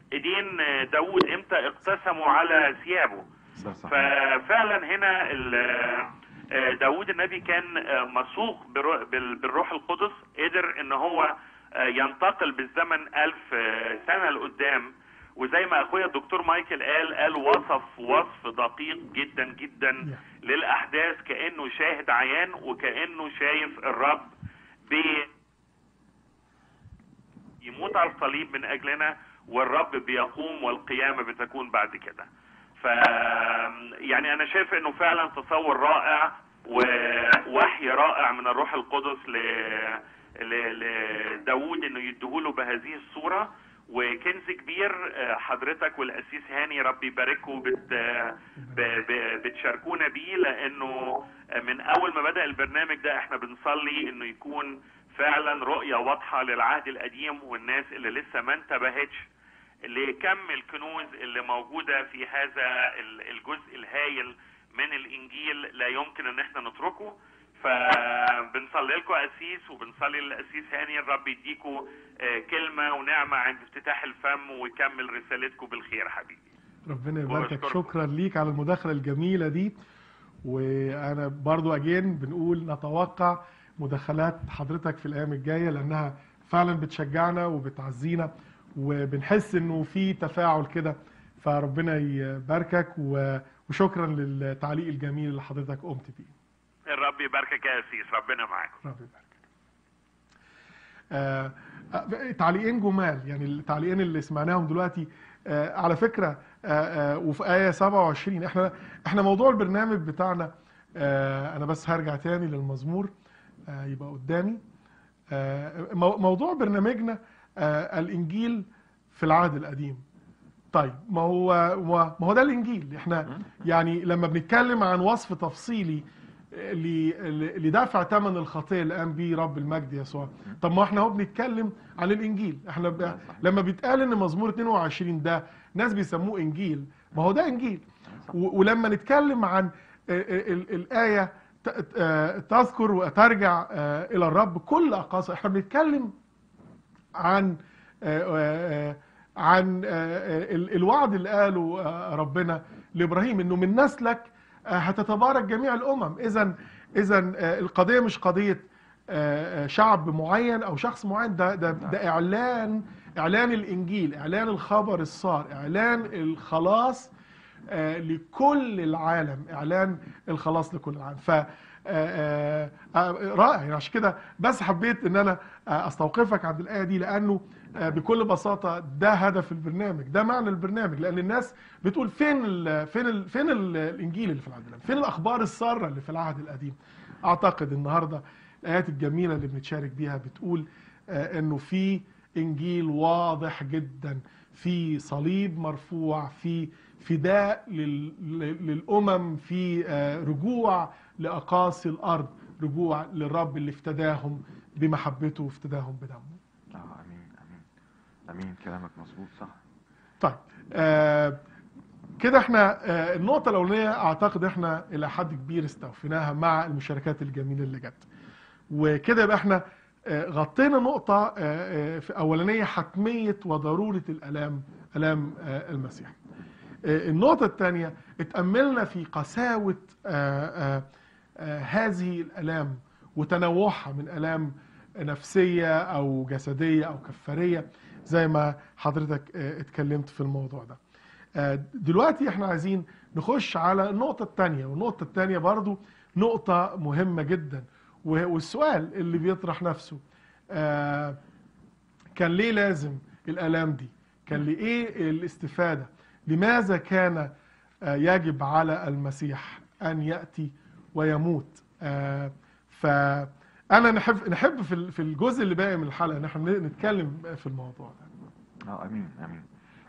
ايدين آه، داود امتى اقتسموا على ثيابه ده صحيح ففعلا هنا ال- آه، داود النبي كان آه، مسوق برو- بال- بالروح القدس قدر ان هو آه، ينتقل بالزمن ألف آه، سنة لقدام وزي ما اخويا الدكتور مايكل قال قال وصف وصف دقيق جدا جدا للاحداث كانه شاهد عيان وكانه شايف الرب بي يموت على الصليب من اجلنا والرب بيقوم والقيامه بتكون بعد كده ف يعني انا شايف انه فعلا تصور رائع ووحي رائع من الروح القدس ل ل- لداود انه يديهوله بهذه الصوره وكنز كبير آه، حضرتك والاسيس هاني ربي يباركه بت ب- ب- بتشاركونا بيه لانه من اول ما بدا البرنامج ده احنا بنصلي انه يكون فعلا رؤيه واضحه للعهد القديم والناس اللي لسه ما انتبهتش لكم الكنوز اللي موجوده في هذا ال- الجزء الهائل من الانجيل لا يمكن ان احنا نتركه فبنصلي لكم اسيس وبنصلي للاسيس هاني الرب يديكم آه، كلمه ونعمه عند افتتاح الفم ويكمل رسالتكم بالخير حبيبي ربنا يباركك وأشكركم. شكرا ليك على المداخله الجميله دي وانا برضو اجين بنقول نتوقع مداخلات حضرتك في الايام الجايه لانها فعلا بتشجعنا وبتعزينا وبنحس انه في تفاعل كده فربنا يباركك و- وشكرا للتعليق الجميل اللي حضرتك قمت بيه الرب يباركك يا اسيس ربنا معاكم ربنا يباركك آه آه، تعليقين جمال يعني التعليقين اللي سمعناهم دلوقتي آه على فكره آه آه وفي ايه 27 احنا احنا موضوع البرنامج بتاعنا آه انا بس هرجع تاني للمزمور آه يبقى قدامي آه مو- موضوع برنامجنا آه الانجيل في العهد القديم طيب ما هو ما هو ده الانجيل احنا يعني لما بنتكلم عن وصف تفصيلي ل- ل- لدفع ثمن الخطيه اللي قام بيه رب المجد يسوع طب ما احنا اهو بنتكلم عن الانجيل احنا ب... لما بيتقال ان مزمور 22 ده ناس بيسموه انجيل ما هو ده انجيل و... ولما نتكلم عن ال... ال... الايه ت... آه، تذكر وترجع آه، الى الرب كل اقاصى احنا بنتكلم عن آه، آه، عن آه، آه، ال- الوعد اللي قاله آه، ربنا لابراهيم انه من نسلك آه، هتتبارك جميع الامم اذا اذا القضيه مش قضيه آه، آه، شعب معين او شخص معين ده ده ده اعلان اعلان الانجيل اعلان الخبر السار اعلان الخلاص آه، لكل العالم اعلان الخلاص لكل العالم ف آه، آه، آه، رائع يعني عشان كده بس حبيت ان انا آه، استوقفك عند الايه دي لانه آه، بكل بساطه ده هدف البرنامج ده معنى البرنامج لان الناس بتقول فين ال فين ال فين ال الانجيل اللي في العهد القديم فين الاخبار الساره اللي في العهد القديم اعتقد النهارده الايات الجميله اللي بنتشارك بيها بتقول آه، انه في انجيل واضح جدا في صليب مرفوع في فداء لل- لل- للامم في آه، رجوع لاقاصي الارض رجوع للرب اللي افتداهم بمحبته وافتداهم بدمه اه امين امين امين كلامك مظبوط صح طيب آه كده احنا آه النقطة الأولانية أعتقد احنا إلى حد كبير استوفيناها مع المشاركات الجميلة اللي جت وكده يبقى احنا آه غطينا نقطة آه آه في أولانية حتمية وضرورة الألام ألام آه المسيح آه النقطة الثانية اتأملنا في قساوة آه آه آه هذه الألام وتنوعها من ألام نفسية أو جسدية أو كفارية زي ما حضرتك آه، اتكلمت في الموضوع ده آه، دلوقتي احنا عايزين نخش على النقطة التانية والنقطة التانية برضو نقطة مهمة جدا و- والسؤال اللي بيطرح نفسه آه، كان ليه لازم الآلام دي كان لإيه الاستفادة لماذا كان آه، يجب على المسيح أن يأتي ويموت آه، فأنا نحب نحب في ال- في الجزء اللي باقي من الحلقة إن احنا نتكلم في الموضوع ده اه امين امين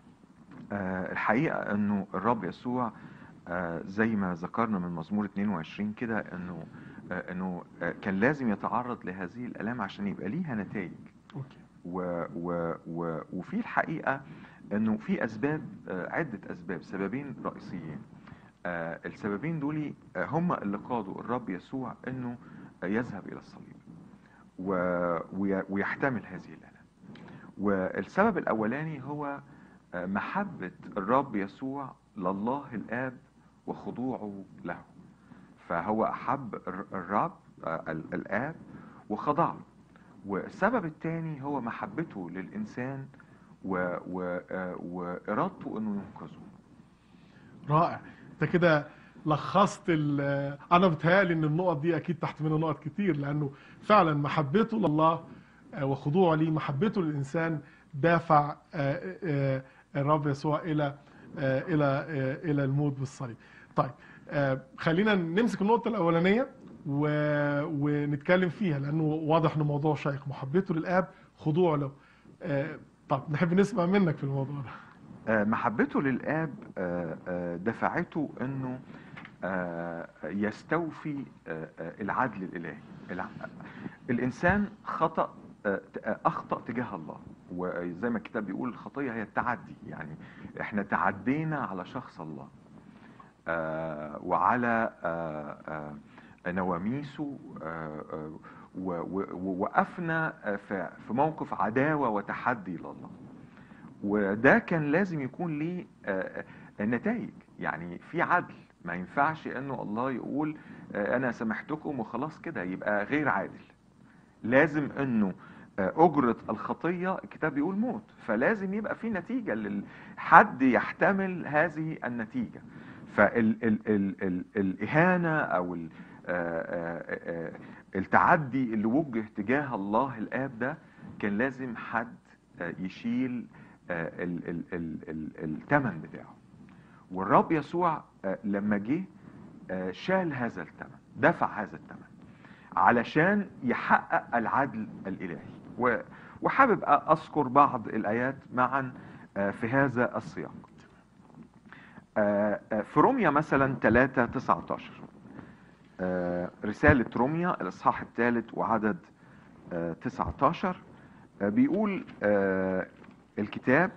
آه الحقيقه انه الرب يسوع آه زي ما ذكرنا من مزمور 22 كده انه آه انه آه كان لازم يتعرض لهذه الالام عشان يبقى ليها نتائج أوكي و و و وفي الحقيقه انه في اسباب آه عده اسباب سببين رئيسيين آه السببين دول آه هم اللي قادوا الرب يسوع انه آه يذهب الى الصليب و وي- ويحتمل هذه الالام والسبب الاولاني هو آه، محبة الرب يسوع لله الآب وخضوعه له فهو أحب الر- الرب آه، ال- الآب وخضع له والسبب الثاني هو محبته للإنسان و... و... آه، وإرادته إنه ينقذه رائع انت كده لخصت ال- انا بتهيألي ان النقط دي اكيد تحت منها نقط كتير لانه فعلا محبته لله آه، وخضوعه ليه محبته للانسان دافع آه، آه، الرب يسوع الى آه، الى آه، الى الموت بالصليب. طيب آه، خلينا نمسك النقطه الاولانيه و- ونتكلم فيها لانه واضح انه موضوع شيق محبته للاب خضوعه له. آه، طب نحب نسمع منك في الموضوع ده. آه، محبته للآب آه، آه، دفعته إنه آه، يستوفي آه، آه، العدل الإلهي الع- الإنسان خطأ آه، آه، أخطأ تجاه الله وزي ما الكتاب بيقول الخطية هي التعدي يعني إحنا تعدينا على شخص الله آه، وعلى آه، آه، نواميسه آه، آه، و- و- ووقفنا آه، في في موقف عداوة وتحدي لله وده كان لازم يكون ليه آه، آه، نتائج يعني في عدل ما ينفعش انه الله يقول آه، انا سامحتكم وخلاص كده يبقى غير عادل لازم انه آه، اجرة الخطية الكتاب بيقول موت فلازم يبقى في نتيجة لحد يحتمل هذه النتيجة فالاهانة او ال- آه، آه، آه، التعدي اللي وجه تجاه الله الاب ده كان لازم حد آه، يشيل آه، ال- ال- ال- ال- الثمن بتاعه والرب يسوع آه، لما جه آه، شال هذا الثمن دفع هذا الثمن علشان يحقق العدل الإلهي و- وحابب أ- أذكر بعض الآيات معا آه، في هذا السياق آه، آه، في روميا مثلا 3 19 آه، رسالة روميا الإصحاح الثالث وعدد آه، 19 آه، بيقول آه، الكتاب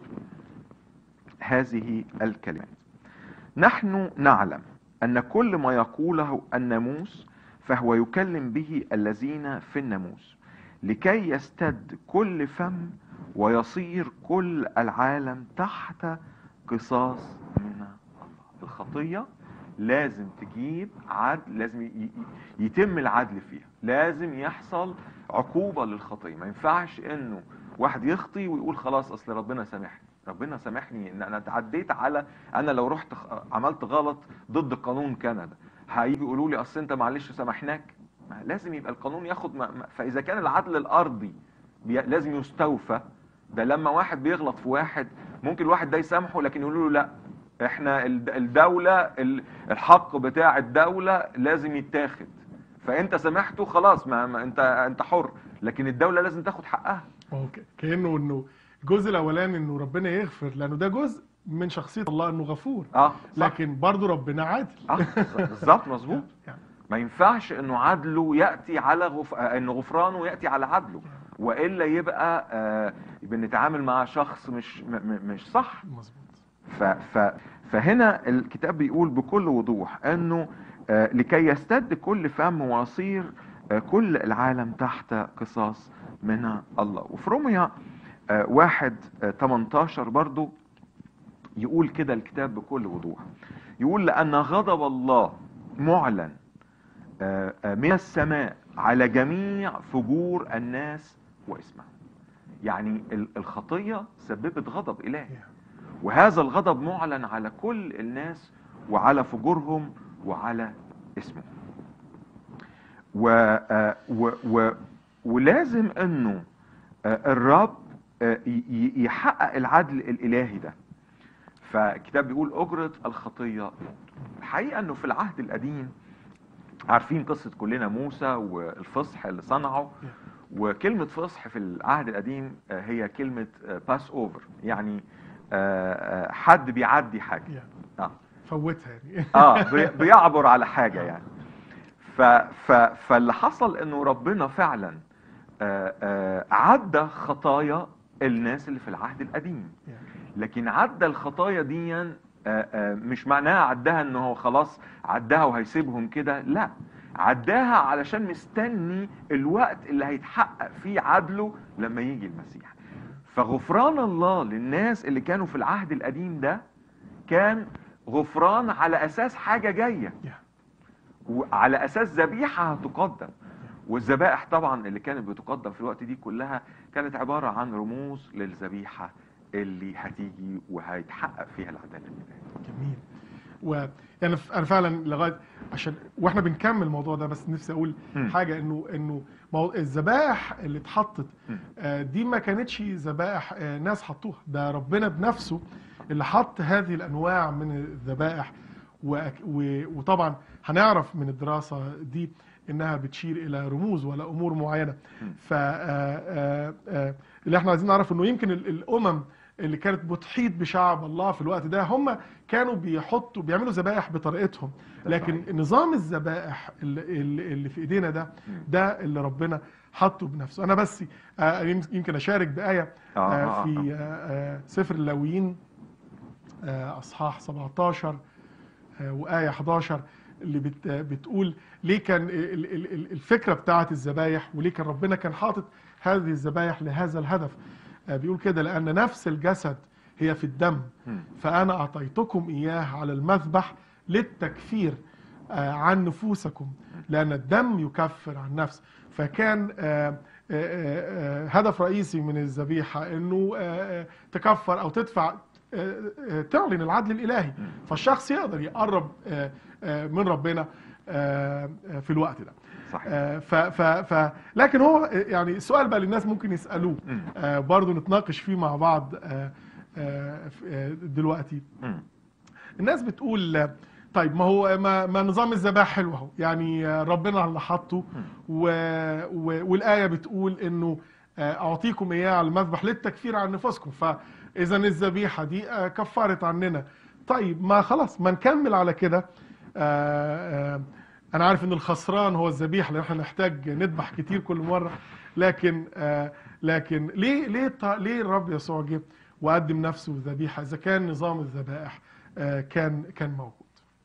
هذه الكلمات نحن نعلم أن كل ما يقوله الناموس فهو يكلم به الذين في الناموس لكي يستد كل فم ويصير كل العالم تحت قصاص من الله الخطية لازم تجيب عدل لازم ي- ي- يتم العدل فيها لازم يحصل عقوبة للخطية ما ينفعش انه واحد يخطي ويقول خلاص اصل ربنا سامحني ربنا سامحني ان انا تعديت على انا لو رحت خ- عملت غلط ضد قانون كندا هيجي يقولوا لي اصل انت معلش سامحناك ما لازم يبقى القانون ياخد ما ما- فاذا كان العدل الارضي بي- لازم يستوفى ده لما واحد بيغلط في واحد ممكن الواحد ده يسامحه لكن يقولوا له لا احنا الد- الدولة ال- الحق بتاع الدولة لازم يتاخد فانت سامحته خلاص ما, ما انت انت حر لكن الدولة لازم تاخد حقها هو ك- كانه انه الجزء الاولاني انه ربنا يغفر لانه ده جزء من شخصيه الله انه غفور اه صح. لكن برضه ربنا عادل اه بالظبط مظبوط يعني ما ينفعش انه عدله ياتي على غف... آه، ان غفرانه ياتي على عدله والا يبقى آه بنتعامل مع شخص مش م... م... مش صح مظبوط ف... ف... فهنا الكتاب بيقول بكل وضوح انه آه لكي يستد كل فم ويصير آه كل العالم تحت قصاص من الله وفي روميا آه واحد آه 18 برضو يقول كده الكتاب بكل وضوح يقول لأن غضب الله معلن آه، آه، من السماء على جميع فجور الناس واسمهم يعني ال- الخطية سببت غضب إلهي وهذا الغضب معلن على كل الناس وعلى فجورهم وعلى اسمهم و آه، و و ولازم انه آه، الرب آه، ي- ي- يحقق العدل الالهي ده فالكتاب بيقول اجره الخطيه موت الحقيقه انه في العهد القديم عارفين قصه كلنا موسى والفصح اللي صنعه وكلمه فصح في العهد القديم آه، هي كلمه باس اوفر يعني آه، آه، حد بيعدي حاجه يعني اه فوتها يعني اه بي- بيعبر على حاجه يعني ف ف فاللي حصل انه ربنا فعلا آه، آه، عدى خطايا الناس اللي في العهد القديم يعني لكن عدى الخطايا دي آه، آه، مش معناها عداها ان هو خلاص عداها وهيسيبهم كده لا عداها علشان مستني الوقت اللي هيتحقق فيه عدله لما يجي المسيح فغفران الله للناس اللي كانوا في العهد القديم ده كان غفران على اساس حاجه جايه Yeah. وعلى اساس ذبيحه هتقدم والذبائح طبعا اللي كانت بتقدم في الوقت دي كلها كانت عباره عن رموز للذبيحه اللي هتيجي وهيتحقق فيها العداله الالهيه جميل و يعني ف- انا فعلا لغايه عشان واحنا بنكمل الموضوع ده بس نفسي اقول مم. حاجه انه انه مو- الذبائح اللي اتحطت مم. آه، دي ما كانتش ذبائح آه، ناس حطوها ده ربنا بنفسه اللي حط هذه الانواع من الذبائح وأك- و- وطبعا هنعرف من الدراسه دي انها بتشير الى رموز ولا امور معينه مم. ف آه، آه، آه، اللي احنا عايزين نعرف انه يمكن ال- الامم اللي كانت بتحيط بشعب الله في الوقت ده هم كانوا بيحطوا بيعملوا ذبائح بطريقتهم ده لكن صحيح. نظام الذبائح اللي, اللي اللي في ايدينا ده مم. ده اللي ربنا حطه بنفسه انا بس آه، يمكن اشارك بايه آه، آه، آه، آه. في آه، آه، سفر اللاويين آه، اصحاح 17 آه، وايه 11 اللي بت بتقول ليه كان ال- ال- ال- الفكره بتاعه الذبايح وليه كان ربنا كان حاطط هذه الذبايح لهذا الهدف آه، بيقول كده لان نفس الجسد هي في الدم مم. فانا اعطيتكم اياه على المذبح للتكفير آه، عن نفوسكم لان الدم يكفر عن نفس فكان آه، آه، آه، هدف رئيسي من الذبيحه انه آه، آه، تكفر او تدفع آه، آه، تعلن العدل الالهي فالشخص يقدر يقرب آه، آه، من ربنا آه، آه، في الوقت ده صحيح آه، ف ف ف لكن هو آه، يعني السؤال بقى اللي الناس ممكن يسالوه مم. آه، برضو نتناقش فيه مع بعض آه، آه، ف- آه، دلوقتي مم. الناس بتقول آه، طيب ما هو ما, ما نظام الذبائح حلو اهو يعني آه، ربنا اللي حطه و و والايه بتقول انه آه، اعطيكم اياه على المذبح للتكفير عن نفوسكم فاذا الذبيحه دي آه، كفرت عننا طيب ما خلاص ما نكمل على كده آه، آه، انا عارف ان الخسران هو الذبيحه لان احنا نحتاج نذبح كتير كل مره لكن آه، لكن ليه ليه ط- ليه الرب يسوع جه وقدم نفسه ذبيحه اذا كان نظام الذبائح آه، كان كان موجود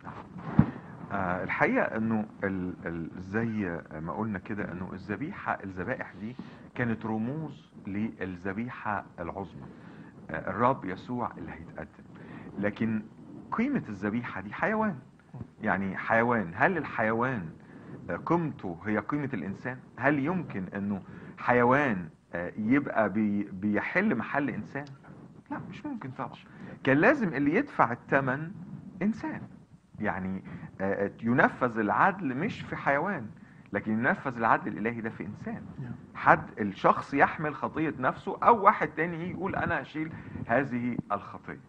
آه الحقيقه انه ال ال زي ما قلنا كده انه الذبيحه الذبائح دي كانت رموز للذبيحه العظمى آه الرب يسوع اللي هيتقدم لكن قيمه الذبيحه دي حيوان يعني حيوان هل الحيوان آه، قيمته هي قيمه الانسان هل يمكن انه حيوان آه، يبقى بي بيحل محل انسان لا مش ممكن طبعا كان لازم اللي يدفع الثمن انسان يعني آه، ينفذ العدل مش في حيوان لكن ينفذ العدل الالهي ده في انسان حد الشخص يحمل خطيه نفسه او واحد تاني يجي يقول انا اشيل هذه الخطيه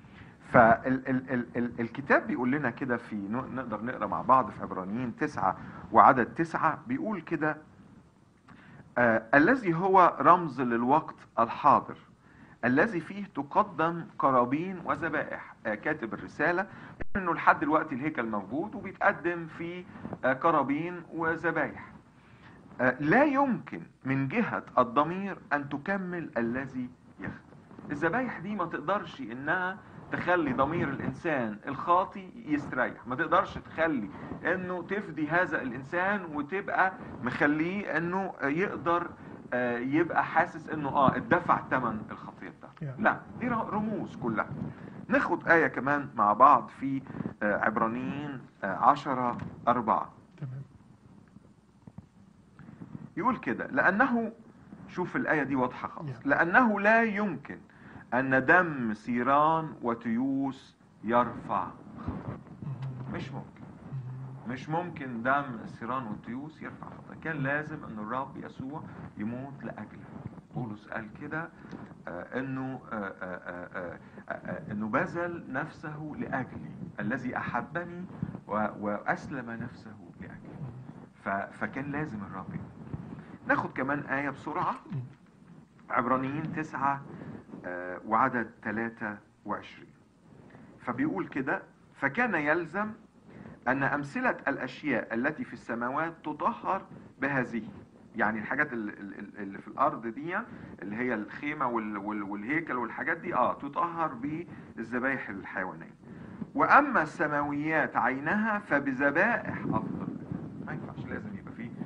فالكتاب بيقول لنا كده في ن- نقدر نقرا مع بعض في عبرانيين تسعة وعدد تسعة بيقول كده آه الذي هو رمز للوقت الحاضر الذي فيه تقدم قرابين وذبائح آه كاتب الرسالة انه لحد دلوقتي الهيكل موجود وبيتقدم فيه آه قرابين وذبائح آه لا يمكن من جهة الضمير ان تكمل الذي يخدم الذبايح دي ما تقدرش انها تخلي ضمير الانسان الخاطي يستريح ما تقدرش تخلي انه تفدي هذا الانسان وتبقى مخليه انه يقدر آه، يبقى حاسس انه اه اتدفع ثمن الخطيه بتاعته Yeah. لا دي ر- رموز كلها ناخد آية كمان مع بعض في آه، عبرانيين آه، عشرة أربعة تمام يقول كده لأنه شوف الآية دي واضحة خالص Yeah. لأنه لا يمكن أن دم سيران وتيوس يرفع خطأ مش ممكن مش ممكن دم السيران والتيوس يرفع خطأ كان لازم أن الرب يسوع يموت لأجلك بولس قال كده آه، انه آه، آه، آه، آه، آه، انه بذل نفسه لاجلي الذي احبني و- واسلم نفسه لاجلي ف- فكان لازم الرب يموت. ناخد كمان آية بسرعة عبرانيين تسعة آه، وعدد 23 فبيقول كده فكان يلزم أن أمثلة الأشياء التي في السماوات تطهر بهذه يعني الحاجات ال- ال- ال- اللي في الأرض دي اللي هي الخيمة وال- وال- والهيكل والحاجات دي آه تطهر بالذبائح الحيوانية وأما السماويات عينها فبذبائح أفضل ما ينفعش لازم يبقى فيه ذبيحة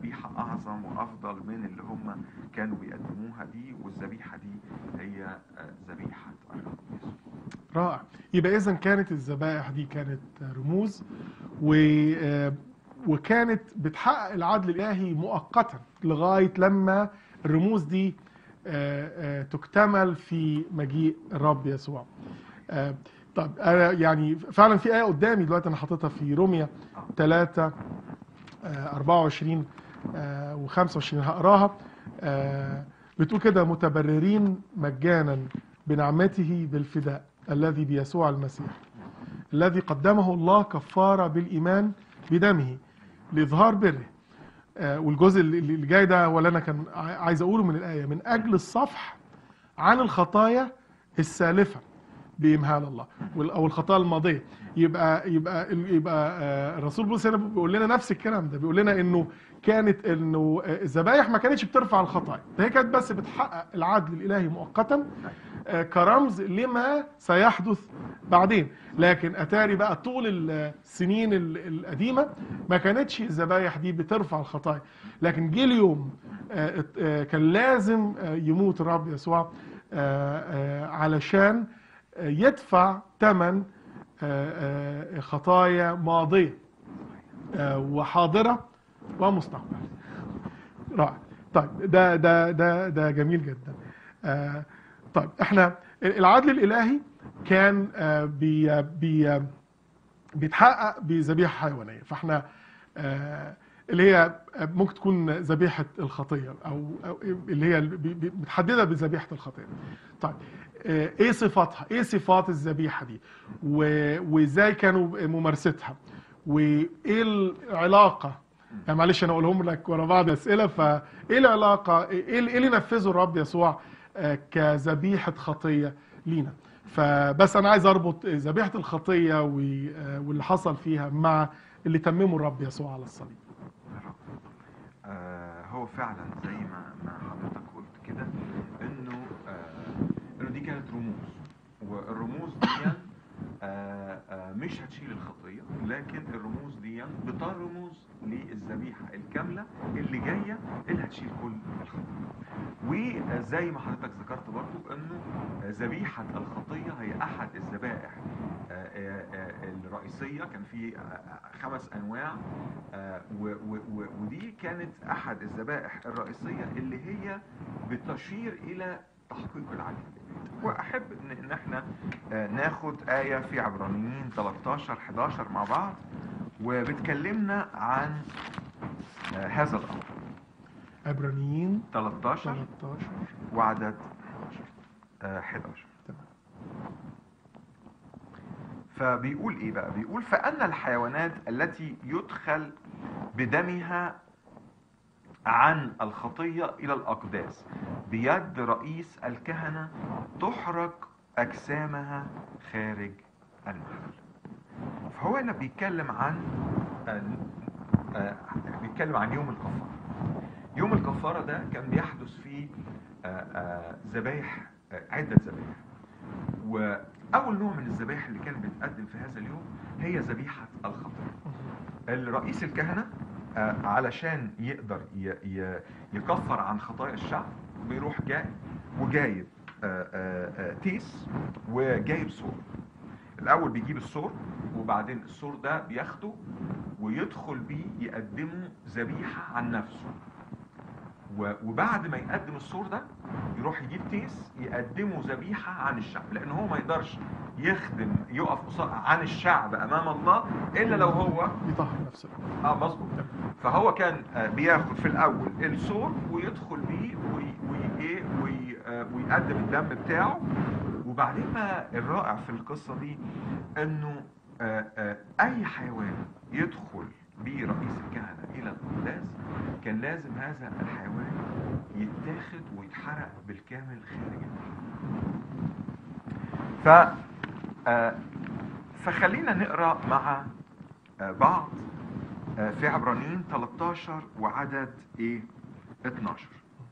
ذبيحة أعظم وأفضل من اللي هم كانوا بيقدموها دي والذبيحة دي هي آه، ذبيحة الرب يسوع رائع يبقى اذا كانت الذبائح دي كانت رموز و آه، وكانت بتحقق العدل الالهي مؤقتا لغايه لما الرموز دي آه، آه، تكتمل في مجيء الرب يسوع آه، طب أنا يعني فعلا في ايه قدامي دلوقتي انا حاططها في روميا 3 آه، 24 آه، و25 هقراها آه، بتقول كده متبررين مجانا بنعمته بالفداء الذي بيسوع المسيح الذي قدمه الله كفارة بالإيمان بدمه لإظهار بره آه، والجزء اللي اللي جاي ده ولا أنا كان ع- عايز أقوله من الآية من أجل الصفح عن الخطايا السالفة بإمهال الله وال- أو الخطايا الماضية يبقى يبقى يبقى آه، الرسول بولس هنا بيقول لنا نفس الكلام ده بيقول لنا إنه كانت إنه آه، الذبايح ما كانتش بترفع الخطايا ده هي كانت بس بتحقق العدل الإلهي مؤقتا آه، كرمز لما سيحدث بعدين لكن اتاري بقى طول السنين ال- القديمه ما كانتش الذبايح دي بترفع الخطايا لكن جه اليوم آه، آه، كان لازم آه، يموت الرب يسوع آه، آه، علشان آه، يدفع ثمن خطايا ماضيه آه، وحاضره ومستقبل رائع طيب ده ده ده ده جميل جدا آه، طيب احنا العدل الالهي كان آه، بي بي بيتحقق بذبيحه حيوانيه فاحنا آه، اللي هي ممكن تكون ذبيحه الخطيه او أو اللي هي بي- بي- متحدده بذبيحه الخطيه طيب آه، ايه صفاتها ايه صفات الذبيحه دي و- وازاي كانوا ممارستها وايه العلاقه يعني معلش انا اقولهم لك ورا بعض اسئله فايه العلاقه ايه اللي إيه اللي نفذه الرب يسوع آه، كذبيحه خطيه لينا فبس انا عايز اربط ذبيحه الخطيه و- آه، واللي حصل فيها مع اللي تممه الرب يسوع على الصليب آه، هو فعلا زي ما ما حضرتك قلت كده انه آه، انه دي كانت رموز والرموز دي آه، آه، مش هتشيل الخطيه لكن الرموز دي بترمز للذبيحه الكامله اللي جايه اللي هتشيل كل الخطيه وزي ما حضرتك ذكرت برضو انه ذبيحه الخطيه هي احد الذبائح آه، آه، آه، الرئيسيه كان في آه، خمس انواع آه، و- و- و- ودي كانت احد الذبائح الرئيسيه اللي هي بتشير الى تحقيق العدل واحب ان إن احنا آه، ناخد ايه في عبرانيين 13 11 مع بعض وبتكلمنا عن آه، هذا الامر عبرانيين 13 13 وعدد آه، 11 تمام. فبيقول ايه بقى بيقول فان الحيوانات التي يدخل بدمها عن الخطيه الى الاقداس بيد رئيس الكهنه تحرق اجسامها خارج المحل فهو هنا بيتكلم عن آه، آه، بيتكلم عن يوم الكفاره يوم الكفاره ده كان بيحدث فيه آه، آه، ذبايح آه، عده ذبايح واول نوع من الذبايح اللي كان بيتقدم في هذا اليوم هي ذبيحه الخطيه الرئيس الكهنه آه، علشان يقدر ي- ي- يكفر عن خطايا الشعب بيروح جاي وجايب آه، آه، آه، تيس وجايب سور الاول بيجيب السور وبعدين السور ده بياخده ويدخل بيه يقدمه ذبيحه عن نفسه و- وبعد ما يقدم السور ده يروح يجيب تيس يقدمه ذبيحه عن الشعب لان هو ما يقدرش يخدم يقف قصاد عن الشعب امام الله الا لو هو يطهر نفسه اه مظبوط فهو كان آه، بياخد في الاول السور ويدخل بيه وي- وي- إيه، وي- آه، ويقدم الدم بتاعه وبعدين ما الرائع في القصه دي انه آه، آه، اي حيوان يدخل بيه رئيس الكهنه الى القداس كان لازم هذا الحيوان يتاخد ويتحرق بالكامل خارج المحل ف آه، فخلينا نقرا مع آه، بعض آه، في عبرانيين 13 وعدد ايه 12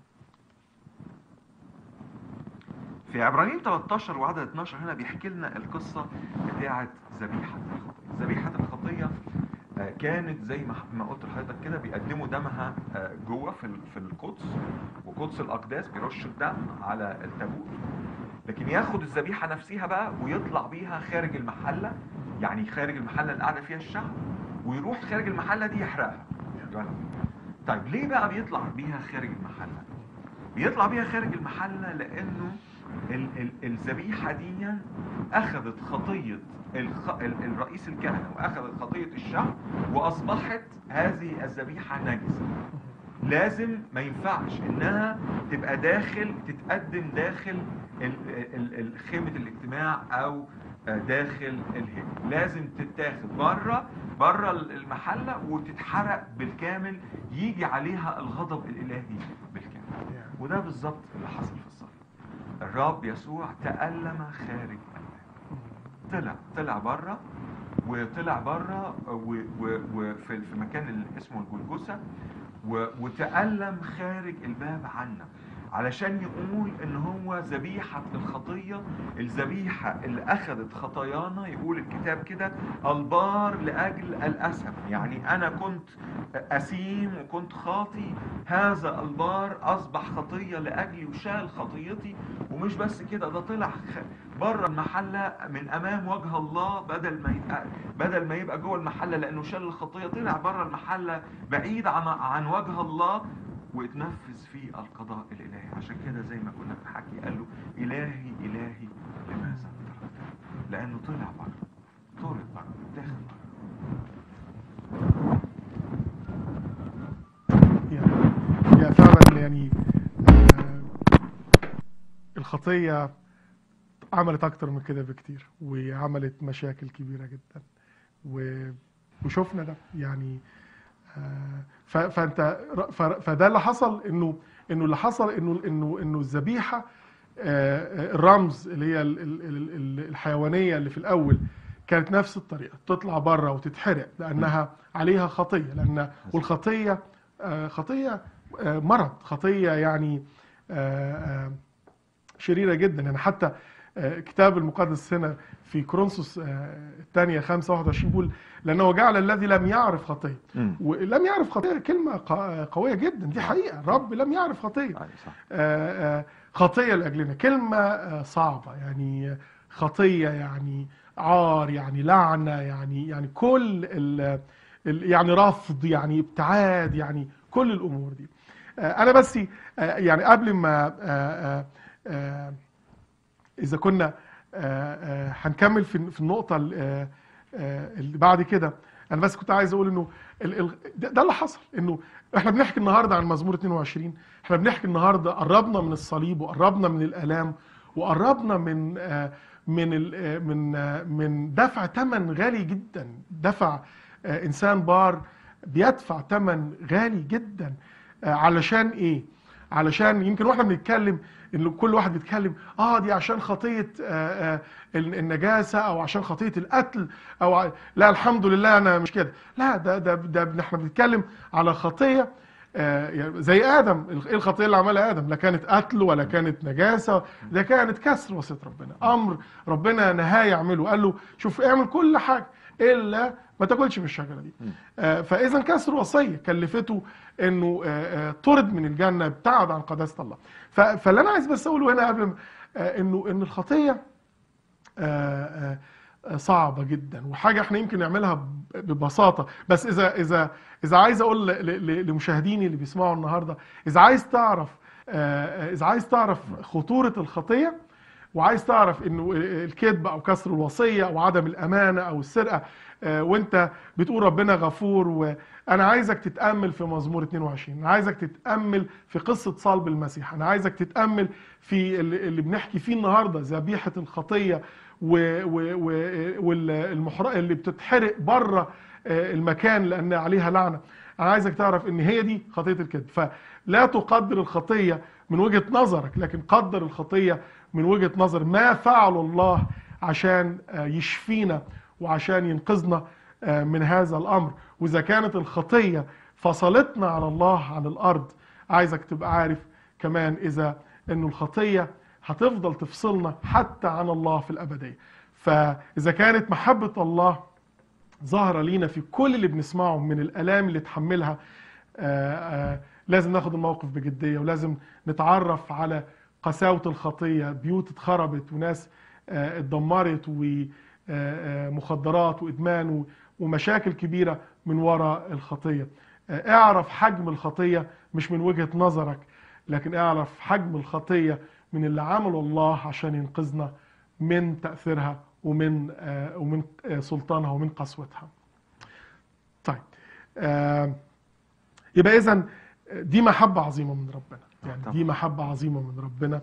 في عبرانيين 13 وعدد 12 هنا بيحكي لنا القصة بتاعة ذبيحة الخطية ذبيحة الخطية آه، كانت زي ما ما قلت لحضرتك كده بيقدموا دمها آه، جوه في ال- في القدس وقدس الاقداس بيرشوا الدم على التابوت لكن ياخد الذبيحه نفسها بقى ويطلع بيها خارج المحله يعني خارج المحله اللي قاعده فيها الشعب ويروح خارج المحله دي يحرقها يولع. طيب ليه بقى بيطلع بيها خارج المحله بيطلع بيها خارج المحله لانه ال- ال- الذبيحه دي اخذت خطيه الخ... ال- الرئيس الكهنه واخذت خطيه الشعب واصبحت هذه الذبيحه نجسه لازم ما ينفعش انها تبقى داخل تتقدم داخل ال- ال- ال- خيمه الاجتماع او آه، داخل الهيكل لازم تتاخد بره بره المحله وتتحرق بالكامل يجي عليها الغضب الالهي بالكامل وده بالظبط اللي حصل في الصليب الرب يسوع تألم خارج المحل طلع طلع بره وطلع بره وفي في مكان اللي اسمه الجلجسة و- وتألم خارج الباب عنا علشان يقول ان هو ذبيحة الخطية الذبيحة اللي اخذت خطايانا يقول الكتاب كده البار لاجل الاسم يعني انا كنت اثيم وكنت خاطي هذا البار اصبح خطية لاجلي وشال خطيتي ومش بس كده ده طلع خ- بره المحلة من امام وجه الله بدل ما يبقى بدل ما يبقى جوه المحلة لانه شال الخطية طلع بره المحلة بعيد عن عن وجه الله واتنفذ فيه القضاء الالهي عشان كده زي ما كنا بنحكي قال له الهي الهي لماذا تركتني لانه طلع بره طرد بره داخل بره يعني يعني فعلا يعني آه، الخطية عملت أكتر من كده بكتير وعملت مشاكل كبيرة جدا و- وشفنا ده يعني آه، ف- فانت ف- فده اللي حصل انه انه اللي حصل انه انه انه الذبيحه آه، آه، الرمز اللي هي ال- ال- ال- ال- الحيوانيه اللي في الاول كانت نفس الطريقه تطلع بره وتتحرق لانها عليها خطيه لان والخطيه آه، خطيه آه، مرض خطيه يعني آه، آه، شريره جدا يعني حتى آه، الكتاب المقدس هنا في كورنثوس آه، الثانيه 5 21 بيقول لانه جعل الذي لم يعرف خطيه مم. ولم يعرف خطيه كلمه ق- قويه جدا دي حقيقه الرب لم يعرف خطيه أيوة صح آه، آه، خطيه لاجلنا كلمه آه، صعبه يعني آه، خطيه يعني عار يعني لعنه يعني يعني كل ال ال- يعني رفض يعني ابتعاد يعني كل الامور دي آه، انا بس آه، يعني قبل ما آه، آه، آه، اذا كنا آه، آه، هنكمل في في النقطه ال- آه، آه، اللي بعد كده انا بس كنت عايز اقول انه ال- ال- ده ده اللي حصل انه احنا بنحكي النهارده عن مزمور 22 احنا بنحكي النهارده قربنا من الصليب وقربنا من الالام وقربنا من آه، من ال- آه، من آه، من دفع ثمن غالي جدا دفع آه، انسان بار بيدفع ثمن غالي جدا آه، علشان ايه علشان يمكن واحنا بنتكلم ان كل واحد بيتكلم اه دي عشان خطيه آه آه ال- النجاسه او عشان خطيه القتل او ع- لا الحمد لله انا مش كده لا ده ده ده احنا بنتكلم على خطيه آه يعني زي ادم ايه الخطيه اللي عملها ادم لا كانت قتل ولا كانت نجاسه ده كانت كسر وصيه ربنا امر ربنا نهاه يعمله قال له شوف اعمل كل حاجه الا ما تاكلش من الشجره دي آه، فاذا كسر وصيه كلفته انه آه، آه، طرد من الجنه ابتعد عن قداسه الله ف- فاللي انا عايز بس اقوله هنا قبل ما- آه، انه ان الخطيه آه، آه، صعبه جدا وحاجه احنا يمكن نعملها ب- ببساطه بس اذا اذا اذا عايز اقول ل- ل- لمشاهديني اللي بيسمعوا النهارده اذا عايز تعرف آه، آه، اذا عايز تعرف خطوره الخطيه وعايز تعرف انه الكذب او كسر الوصيه او عدم الامانه او السرقه آه، وانت بتقول ربنا غفور وانا عايزك تتامل في مزمور 22 انا عايزك تتامل في قصه صلب المسيح انا عايزك تتامل في اللي اللي بنحكي فيه النهارده ذبيحه الخطيه والمحرقه اللي بتتحرق بره آه، المكان لان عليها لعنه انا عايزك تعرف ان هي دي خطيه الكذب فلا تقدر الخطيه من وجهه نظرك لكن قدر الخطيه من وجهه نظر ما فعله الله عشان آه، يشفينا وعشان ينقذنا آه، من هذا الامر واذا كانت الخطيه فصلتنا على الله عن الارض عايزك تبقى عارف كمان اذا انه الخطيه هتفضل تفصلنا حتى عن الله في الابديه فاذا كانت محبه الله ظاهره لينا في كل اللي بنسمعه من الالام اللي تحملها آه، آه، لازم ناخد الموقف بجديه ولازم نتعرف على قساوه الخطيه بيوت اتخربت وناس آه، اتدمرت ومخدرات وادمان و- ومشاكل كبيره من وراء الخطيه آه، اعرف حجم الخطيه مش من وجهه نظرك لكن اعرف حجم الخطيه من اللي عمله الله عشان ينقذنا من تاثيرها ومن آه، ومن آه، سلطانها ومن قسوتها. طيب آه، يبقى اذا دي محبه عظيمه من ربنا يعني طبعا. دي محبه عظيمه من ربنا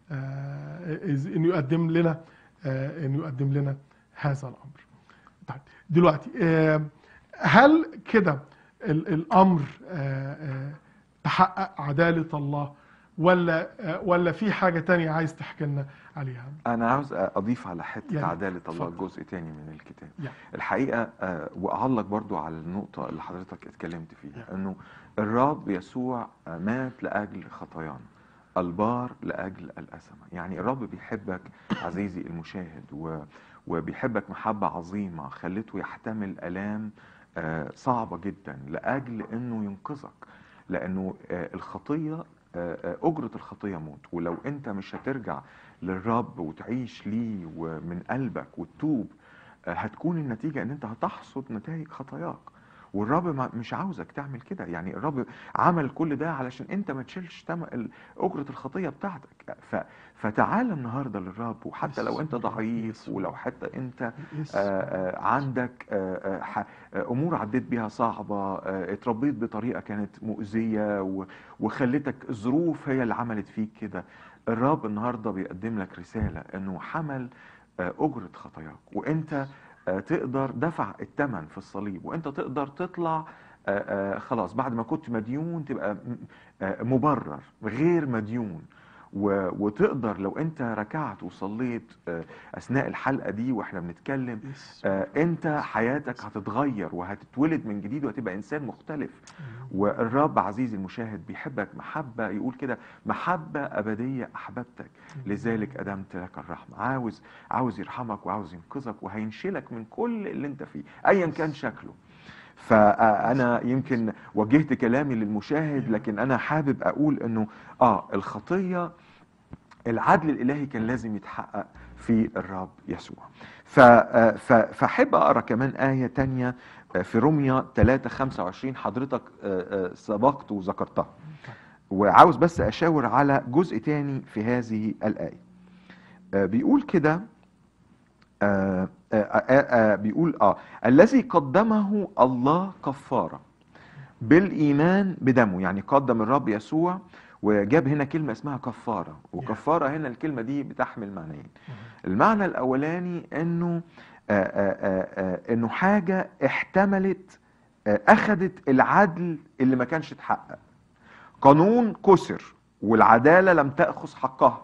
آه، إذ- انه يقدم لنا آه، انه يقدم لنا هذا الامر. طيب دلوقتي آه، هل كده ال- الامر آه، آه، تحقق عداله الله ولا آه، ولا في حاجه تانية عايز تحكي لنا عليها؟ انا عاوز اضيف على حته يعني عداله الله اتفضل. جزء تاني من الكتاب يعني. الحقيقه آه، واعلق برضو على النقطه اللي حضرتك اتكلمت فيها يعني. انه الرب يسوع آه، مات لاجل خطايانا البار لاجل الاسمه يعني الرب بيحبك عزيزي المشاهد و وبيحبك محبه عظيمه خلته يحتمل الام آه، صعبه جدا لاجل انه ينقذك لانه آه، الخطيه آه، آه، اجره الخطيه موت ولو انت مش هترجع للرب وتعيش ليه ومن قلبك وتتوب آه، هتكون النتيجه ان انت هتحصد نتائج خطاياك والرب ما- مش عاوزك تعمل كده يعني الرب عمل كل ده علشان انت ما تشيلش تم ال- اجره الخطيه بتاعتك ف... فتعال النهارده للرب وحتى لو انت يسوع، ضعيف يسوع. ولو حتى انت يسوع. آه، آه، عندك آه، آه، ح- آه، امور عديت بيها صعبه آه، اتربيت بطريقه كانت مؤذيه و- وخلتك الظروف هي اللي عملت فيك كده الرب النهارده بيقدم لك رساله انه حمل آه، اجره خطاياك وانت آه، تقدر دفع الثمن في الصليب وانت تقدر تطلع آه، آه، خلاص بعد ما كنت مديون تبقى م- آه، مبرر غير مديون و- وتقدر لو انت ركعت وصليت آه، اثناء الحلقه دي واحنا بنتكلم يسوع. آه، انت حياتك هتتغير وهتتولد من جديد وهتبقى انسان مختلف والرب عزيزي المشاهد بيحبك محبه يقول كده محبه ابديه احببتك لذلك ادمت لك الرحمه عاوز عاوز يرحمك وعاوز ينقذك وهينشلك من كل اللي انت فيه ايا كان شكله فانا يمكن وجهت كلامي للمشاهد لكن انا حابب اقول انه اه الخطيه العدل الالهي كان لازم يتحقق في الرب يسوع ف- آه، ف- فاحب اقرا كمان ايه تانية آه، في روميا 3 25 حضرتك آه، آه، سبقت وذكرتها وعاوز بس اشاور على جزء تاني في هذه الايه آه، بيقول كده آه، آه، آه، آه، بيقول اه الذي قدمه الله كفاره بالايمان بدمه يعني قدم الرب يسوع وجاب هنا كلمه اسمها كفاره وكفاره هنا الكلمه دي بتحمل معنيين المعنى الاولاني انه آه، آه، آه، آه، انه حاجه احتملت آه، اخذت العدل اللي ما كانش اتحقق قانون كسر والعداله لم تاخذ حقها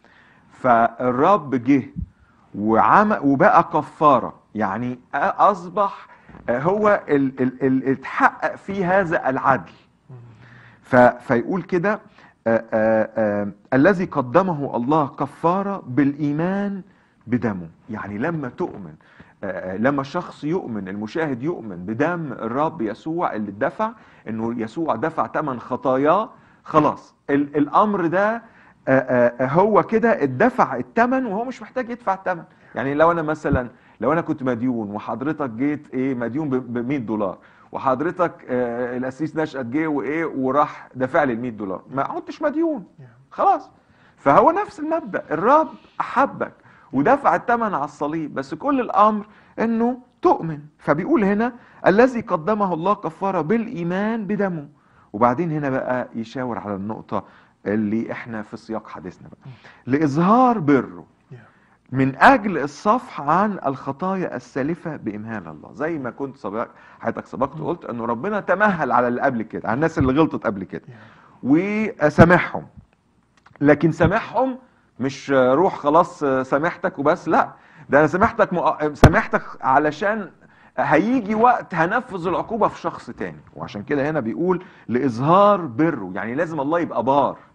فالرب جه وعمل وبقى كفاره يعني اصبح هو ال- ال- ال- اتحقق فيه هذا العدل ف- فيقول كده آه، آه، آه، الذي قدمه الله كفاره بالايمان بدمه يعني لما تؤمن آه، لما الشخص يؤمن المشاهد يؤمن بدم الرب يسوع اللي اتدفع انه يسوع دفع ثمن خطاياه خلاص ال- الامر ده آه، آه، هو كده اتدفع الثمن وهو مش محتاج يدفع الثمن يعني لو انا مثلا لو انا كنت مديون وحضرتك جيت ايه مديون ب 100 دولار وحضرتك آه، الاسيس نشأت جه وايه وراح دافع لي ال 100 دولار ما كنتش مديون خلاص فهو نفس المبدأ الرب احبك ودفع الثمن على الصليب بس كل الامر انه تؤمن فبيقول هنا الذي قدمه الله كفاره بالايمان بدمه وبعدين هنا بقى يشاور على النقطه اللي احنا في سياق حديثنا بقى لاظهار بره من اجل الصفح عن الخطايا السالفه بامهال الله زي ما كنت سبق حضرتك سبقت قلت انه ربنا تمهل على اللي قبل كده على الناس اللي غلطت قبل كده وسامحهم لكن سامحهم مش روح خلاص سامحتك وبس لا ده انا سامحتك مؤ... سامحتك علشان هيجي وقت هنفذ العقوبه في شخص تاني وعشان كده هنا بيقول لاظهار بره يعني لازم الله يبقى بار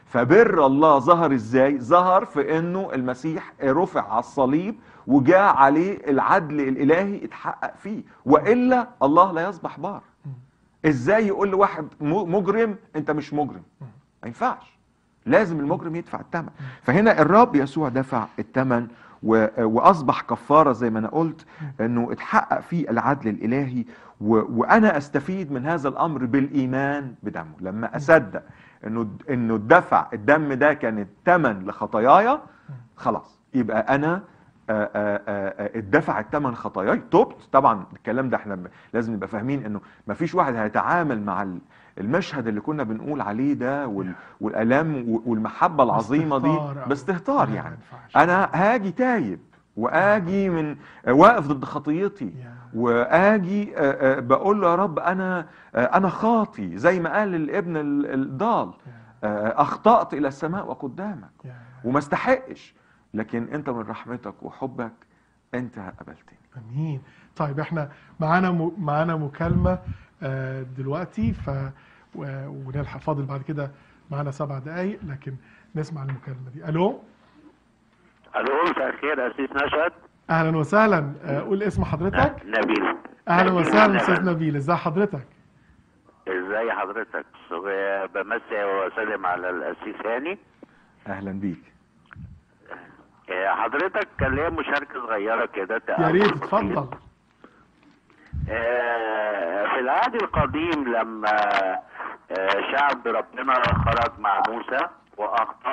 فبر الله ظهر ازاي ظهر في انه المسيح رفع على الصليب وجاء عليه العدل الالهي اتحقق فيه والا الله لا يصبح بار ازاي يقول لواحد م- مجرم انت مش مجرم ما ينفعش لازم المجرم يدفع الثمن فهنا الرب يسوع دفع الثمن و- واصبح كفاره زي ما انا قلت انه اتحقق فيه العدل الالهي و- وانا استفيد من هذا الامر بالايمان بدمه لما اصدق انه انه الدفع الدم ده كان الثمن لخطاياي خلاص يبقى انا آه، آه، آه، اتدفع الثمن خطاياي تبت طبعا الكلام ده احنا ب- لازم نبقى فاهمين انه ما فيش واحد هيتعامل مع ال- المشهد اللي كنا بنقول عليه ده وال- والالام و- والمحبه العظيمه دي باستهتار أو- باستهتار لا، ما يعني ينفعش. انا هاجي تايب واجي من واقف ضد خطيتي يا. واجي آه، آه، بقول له يا رب انا آه، انا خاطي زي ما قال الابن ال- الضال آه، اخطات الى السماء وقدامك يا. وما استحقش لكن انت من رحمتك وحبك انت قبلتني امين طيب احنا معانا م... معانا مكالمه آه، دلوقتي ف و... ونلحق فاضل بعد كده معانا سبع دقايق لكن نسمع المكالمه دي الو الو مساء الخير اسيس نشأت اهلا وسهلا آه، قول اسم حضرتك نبيل اهلا نبيل وسهلا نبيل. استاذ نبيل ازي حضرتك ازاي حضرتك صغ- بمسي واسلم على الاسيس هاني اهلا بيك آه، حضرتك كان ليا مشاركه صغيره كده يا ريت اتفضل آه، في العهد القديم لما آه، شعب ربنا خرج مع موسى واخطا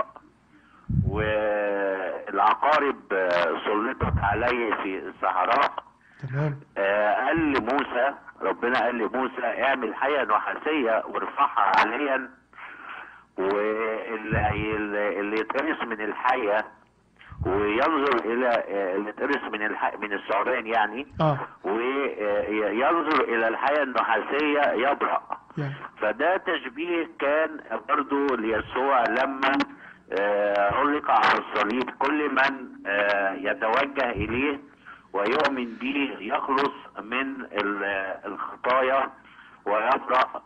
والعقارب آه، سلطت عليه في الصحراء تمام آه، قال لموسى ربنا قال لموسى اعمل حية نحاسية وارفعها عاليا واللي هي- اللي يتقرص من الحية وينظر الى آه، اللي يتقرص من الح... من الثعبان يعني اه وينظر الى الحية النحاسية يبرأ يعني فده تشبيه كان برضو ليسوع لما آه، علق على الصليب كل من آه، يتوجه إليه ويؤمن به يخلص من ال- الخطايا ويبرأ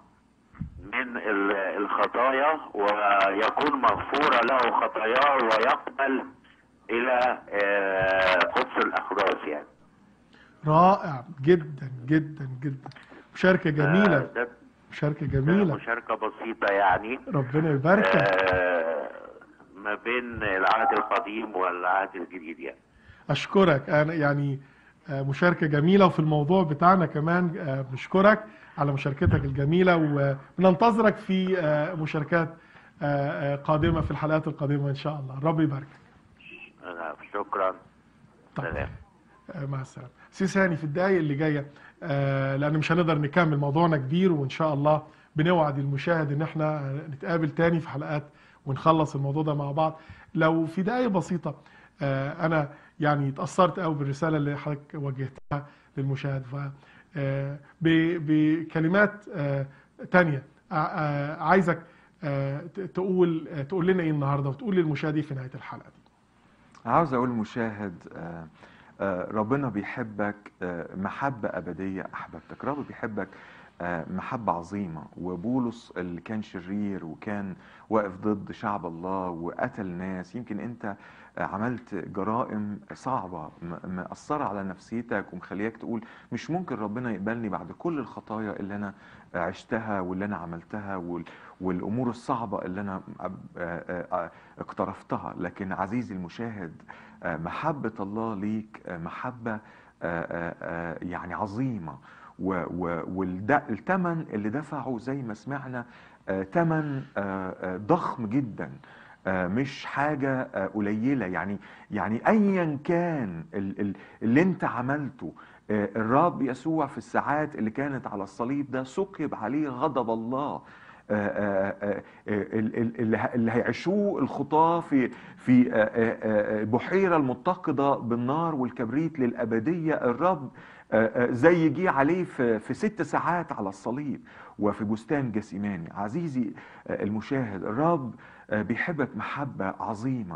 من ال- الخطايا ويكون مغفورة له خطاياه ويقبل إلى آه، قدس الأخراس يعني رائع جدا جدا جدا مشاركه جميله آه، ده مشاركه ده جميله مشاركة بسيطة يعني ربنا يباركك آه، ما بين العهد القديم والعهد الجديد يعني اشكرك انا يعني آه، مشاركه جميله وفي الموضوع بتاعنا كمان آه، بنشكرك على مشاركتك الجميله وبننتظرك في آه، مشاركات آه، آه، قادمه في الحلقات القادمه ان شاء الله ربي يباركك آه، شكرا طيب. سلام آه، مع السلامه سيس هاني في الدقايق اللي جايه آه، لان مش هنقدر نكمل موضوعنا كبير وان شاء الله بنوعد المشاهد ان احنا نتقابل تاني في حلقات ونخلص الموضوع ده مع بعض لو في دقايق بسيطه آه، انا يعني اتاثرت قوي بالرساله اللي حضرتك وجهتها للمشاهد ف آه، ب- بكلمات آه، تانية آه، آه، عايزك آه، ت- تقول آه، تقول لنا ايه النهارده وتقول للمشاهد إيه في نهايه الحلقه دي عاوز اقول مشاهد آه، آه، ربنا بيحبك آه، محبة أبدية أحببتك رب بيحبك آه، محبة عظيمة وبولس اللي كان شرير وكان واقف ضد شعب الله وقتل ناس يمكن أنت آه، عملت جرائم صعبة م- مأثرة على نفسيتك ومخلياك تقول مش ممكن ربنا يقبلني بعد كل الخطايا اللي أنا عشتها واللي أنا عملتها وال- والأمور الصعبة اللي أنا آه، آه، آه، اقترفتها لكن عزيزي المشاهد آه، محبة الله ليك آه، محبة آه، آه، آه، يعني عظيمة والثمن اللي دفعه زي ما سمعنا ثمن ضخم جدا آه، مش حاجة آه، قليلة يعني يعني أيا كان ال- ال- اللي أنت عملته آه، الرب يسوع في الساعات اللي كانت على الصليب ده سكب عليه غضب الله آه، آه، آه، ال- ال- اللي ه- اللي هيعيشوه الخطاة في في آه، آه، آه، البحيرة المتقدة بالنار والكبريت للأبدية الرب آه، آه، زي جه عليه في في ست ساعات على الصليب وفي بستان جسيماني عزيزي آه، المشاهد الرب آه، بيحبك محبة عظيمة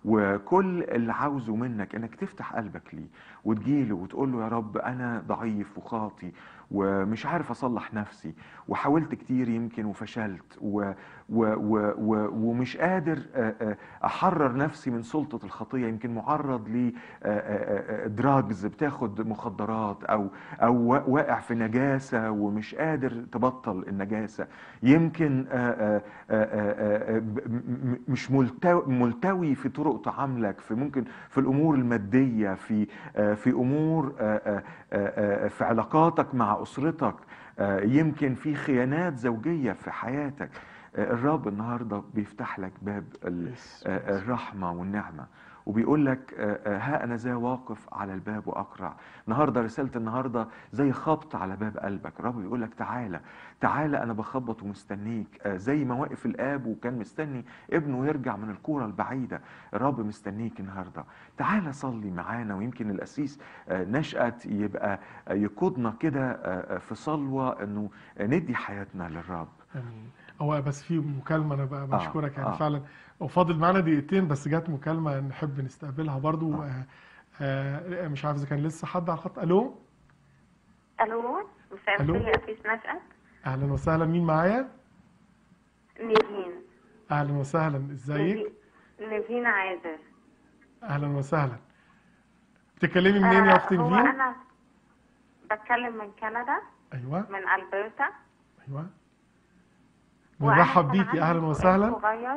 وكل اللي عاوزه منك انك تفتح قلبك ليه وتجيله وتقول له يا رب انا ضعيف وخاطي ومش عارف اصلح نفسي وحاولت كتير يمكن وفشلت و و و و ومش قادر آه، آه، احرر نفسي من سلطة الخطية يمكن معرض لدراجز بتاخد مخدرات او او وا- واقع في نجاسة ومش قادر تبطل النجاسة يمكن آه، آه، آه، آه، آه، ب- م- م- مش ملتو- ملتوي في طرق تعاملك في ممكن في الامور الماديه في آه، في امور آه، آه، آه، آه، في علاقاتك مع اسرتك آه، يمكن في خيانات زوجيه في حياتك آه، الرب النهارده بيفتح لك باب ال- Yes. آه، الرحمه والنعمه وبيقول لك آه، آه، ها انا ذا واقف على الباب واقرع النهارده رساله النهارده زي خبط على باب قلبك الرب بيقول لك تعالى تعالى انا بخبط ومستنيك آه، زي ما واقف الاب وكان مستني ابنه يرجع من الكوره البعيده الرب مستنيك النهارده تعالى صلي معانا ويمكن القسيس آه، نشأت يبقى آه، يقودنا كده آه، آه، في صلوه انه آه، ندي حياتنا للرب امين هو بس في مكالمه انا بقى بشكرك يعني آه. فعلا وفاضل معانا دقيقتين بس جت مكالمه نحب نستقبلها برضو آه. آه مش عارف اذا كان لسه حد على الخط الو الو مساء ألو. الخير يا أسيس نشأت اهلا وسهلا مين معايا نيفين اهلا وسهلا ازيك نيفين- نيفين عازر اهلا وسهلا بتتكلمي منين يا آه، اختي هو نيفين أنا بتكلم من كندا ايوه من ألبرتا ايوه وأنا نرحب كان بيكي عندي اهلا سؤال وسهلا صغير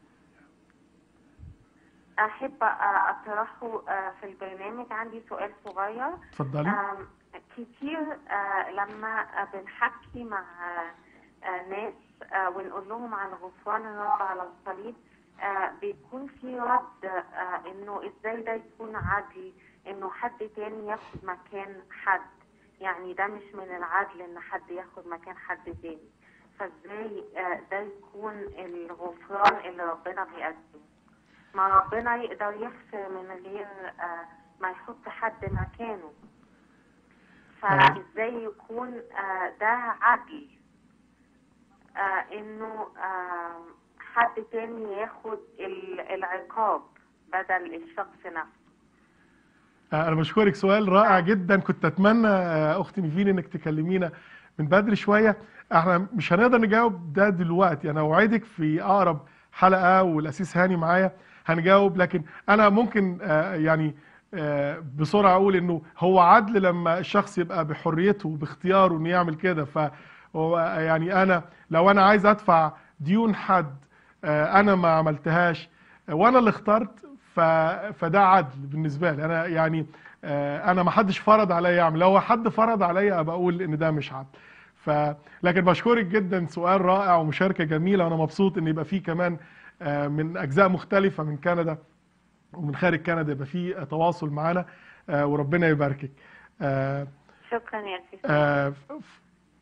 أحب آه، أطرحه آه، في البرنامج عندي سؤال صغير اتفضلي آم، كتير آه، لما آه، بنحكي مع آه، آه، ناس آه، ونقول لهم عن غفران الرب على الصليب آه، بيكون في رد آه، انه ازاي ده يكون عدل انه حد تاني ياخد مكان حد يعني ده مش من العدل ان حد ياخد مكان حد تاني فازاي آه، ده يكون الغفران اللي ربنا بيقدمه ما ربنا يقدر يغفر من غير آه، ما يحط حد مكانه فازاي يكون آه، ده عدل آه، انه آه، حد تاني ياخد ال- العقاب بدل الشخص نفسه آه، انا بشكرك سؤال رائع جدا كنت اتمنى آه، اختي نيفين انك تكلمينا من بدري شويه احنا مش هنقدر نجاوب ده دلوقتي انا اوعدك في اقرب حلقه والاسيس هاني معايا هنجاوب لكن انا ممكن آه، يعني آه، بسرعه اقول انه هو عدل لما الشخص يبقى بحريته وباختياره انه يعمل كده فهو يعني انا لو انا عايز ادفع ديون حد آه، انا ما عملتهاش آه، وانا اللي اخترت ف... فده عدل بالنسبه لي انا يعني آه، انا ما حدش فرض عليا يعمل لو حد فرض عليا ابقى اقول ان ده مش عدل ف لكن بشكرك جدا سؤال رائع ومشاركه جميله وانا مبسوط ان يبقى فيه كمان آه، من اجزاء مختلفه من كندا ومن خارج كندا يبقى فيه تواصل معانا آه، وربنا يباركك آه، شكرا يا سيدي آه، ف- ف-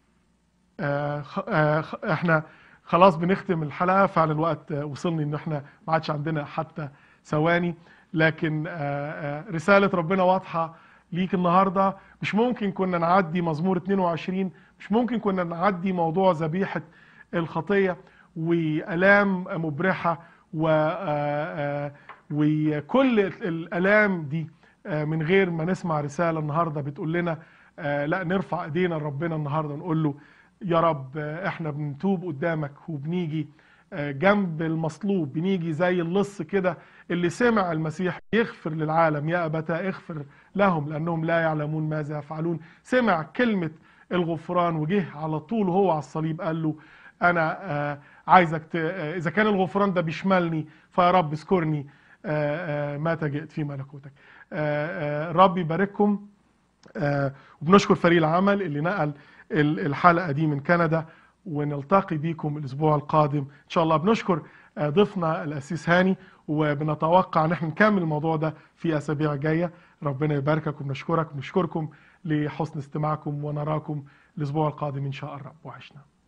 آه، خ- آه، خ- احنا خلاص بنختم الحلقه فعلا الوقت آه، وصلني ان احنا ما عادش عندنا حتى ثواني لكن آه، آه، رساله ربنا واضحه ليك النهارده مش ممكن كنا نعدي مزمور 22 مش ممكن كنا نعدي موضوع ذبيحه الخطيه والام مبرحه و آه، آه، وكل الالام دي آه، من غير ما نسمع رساله النهارده بتقول لنا آه، لا نرفع ايدينا لربنا النهارده نقول له يا رب آه، احنا بنتوب قدامك وبنيجي آه، جنب المصلوب بنيجي زي اللص كده اللي سمع المسيح يغفر للعالم يا ابتا اغفر لهم لانهم لا يعلمون ماذا يفعلون سمع كلمه الغفران وجه على طول هو على الصليب قال له انا آه، عايزك ت... آه، اذا كان الغفران ده بيشملني فيا رب اذكرني آه، آه، متى جئت في ملكوتك آه، آه، رب يبارككم آه، وبنشكر فريق العمل اللي نقل ال- الحلقة دي من كندا ونلتقي بيكم الأسبوع القادم إن شاء الله بنشكر آه، ضيفنا الأسيس هاني وبنتوقع ان احنا نكمل الموضوع ده في أسابيع جاية ربنا يباركك وبنشكرك ونشكركم لحسن استماعكم ونراكم الأسبوع القادم إن شاء الرب وعشنا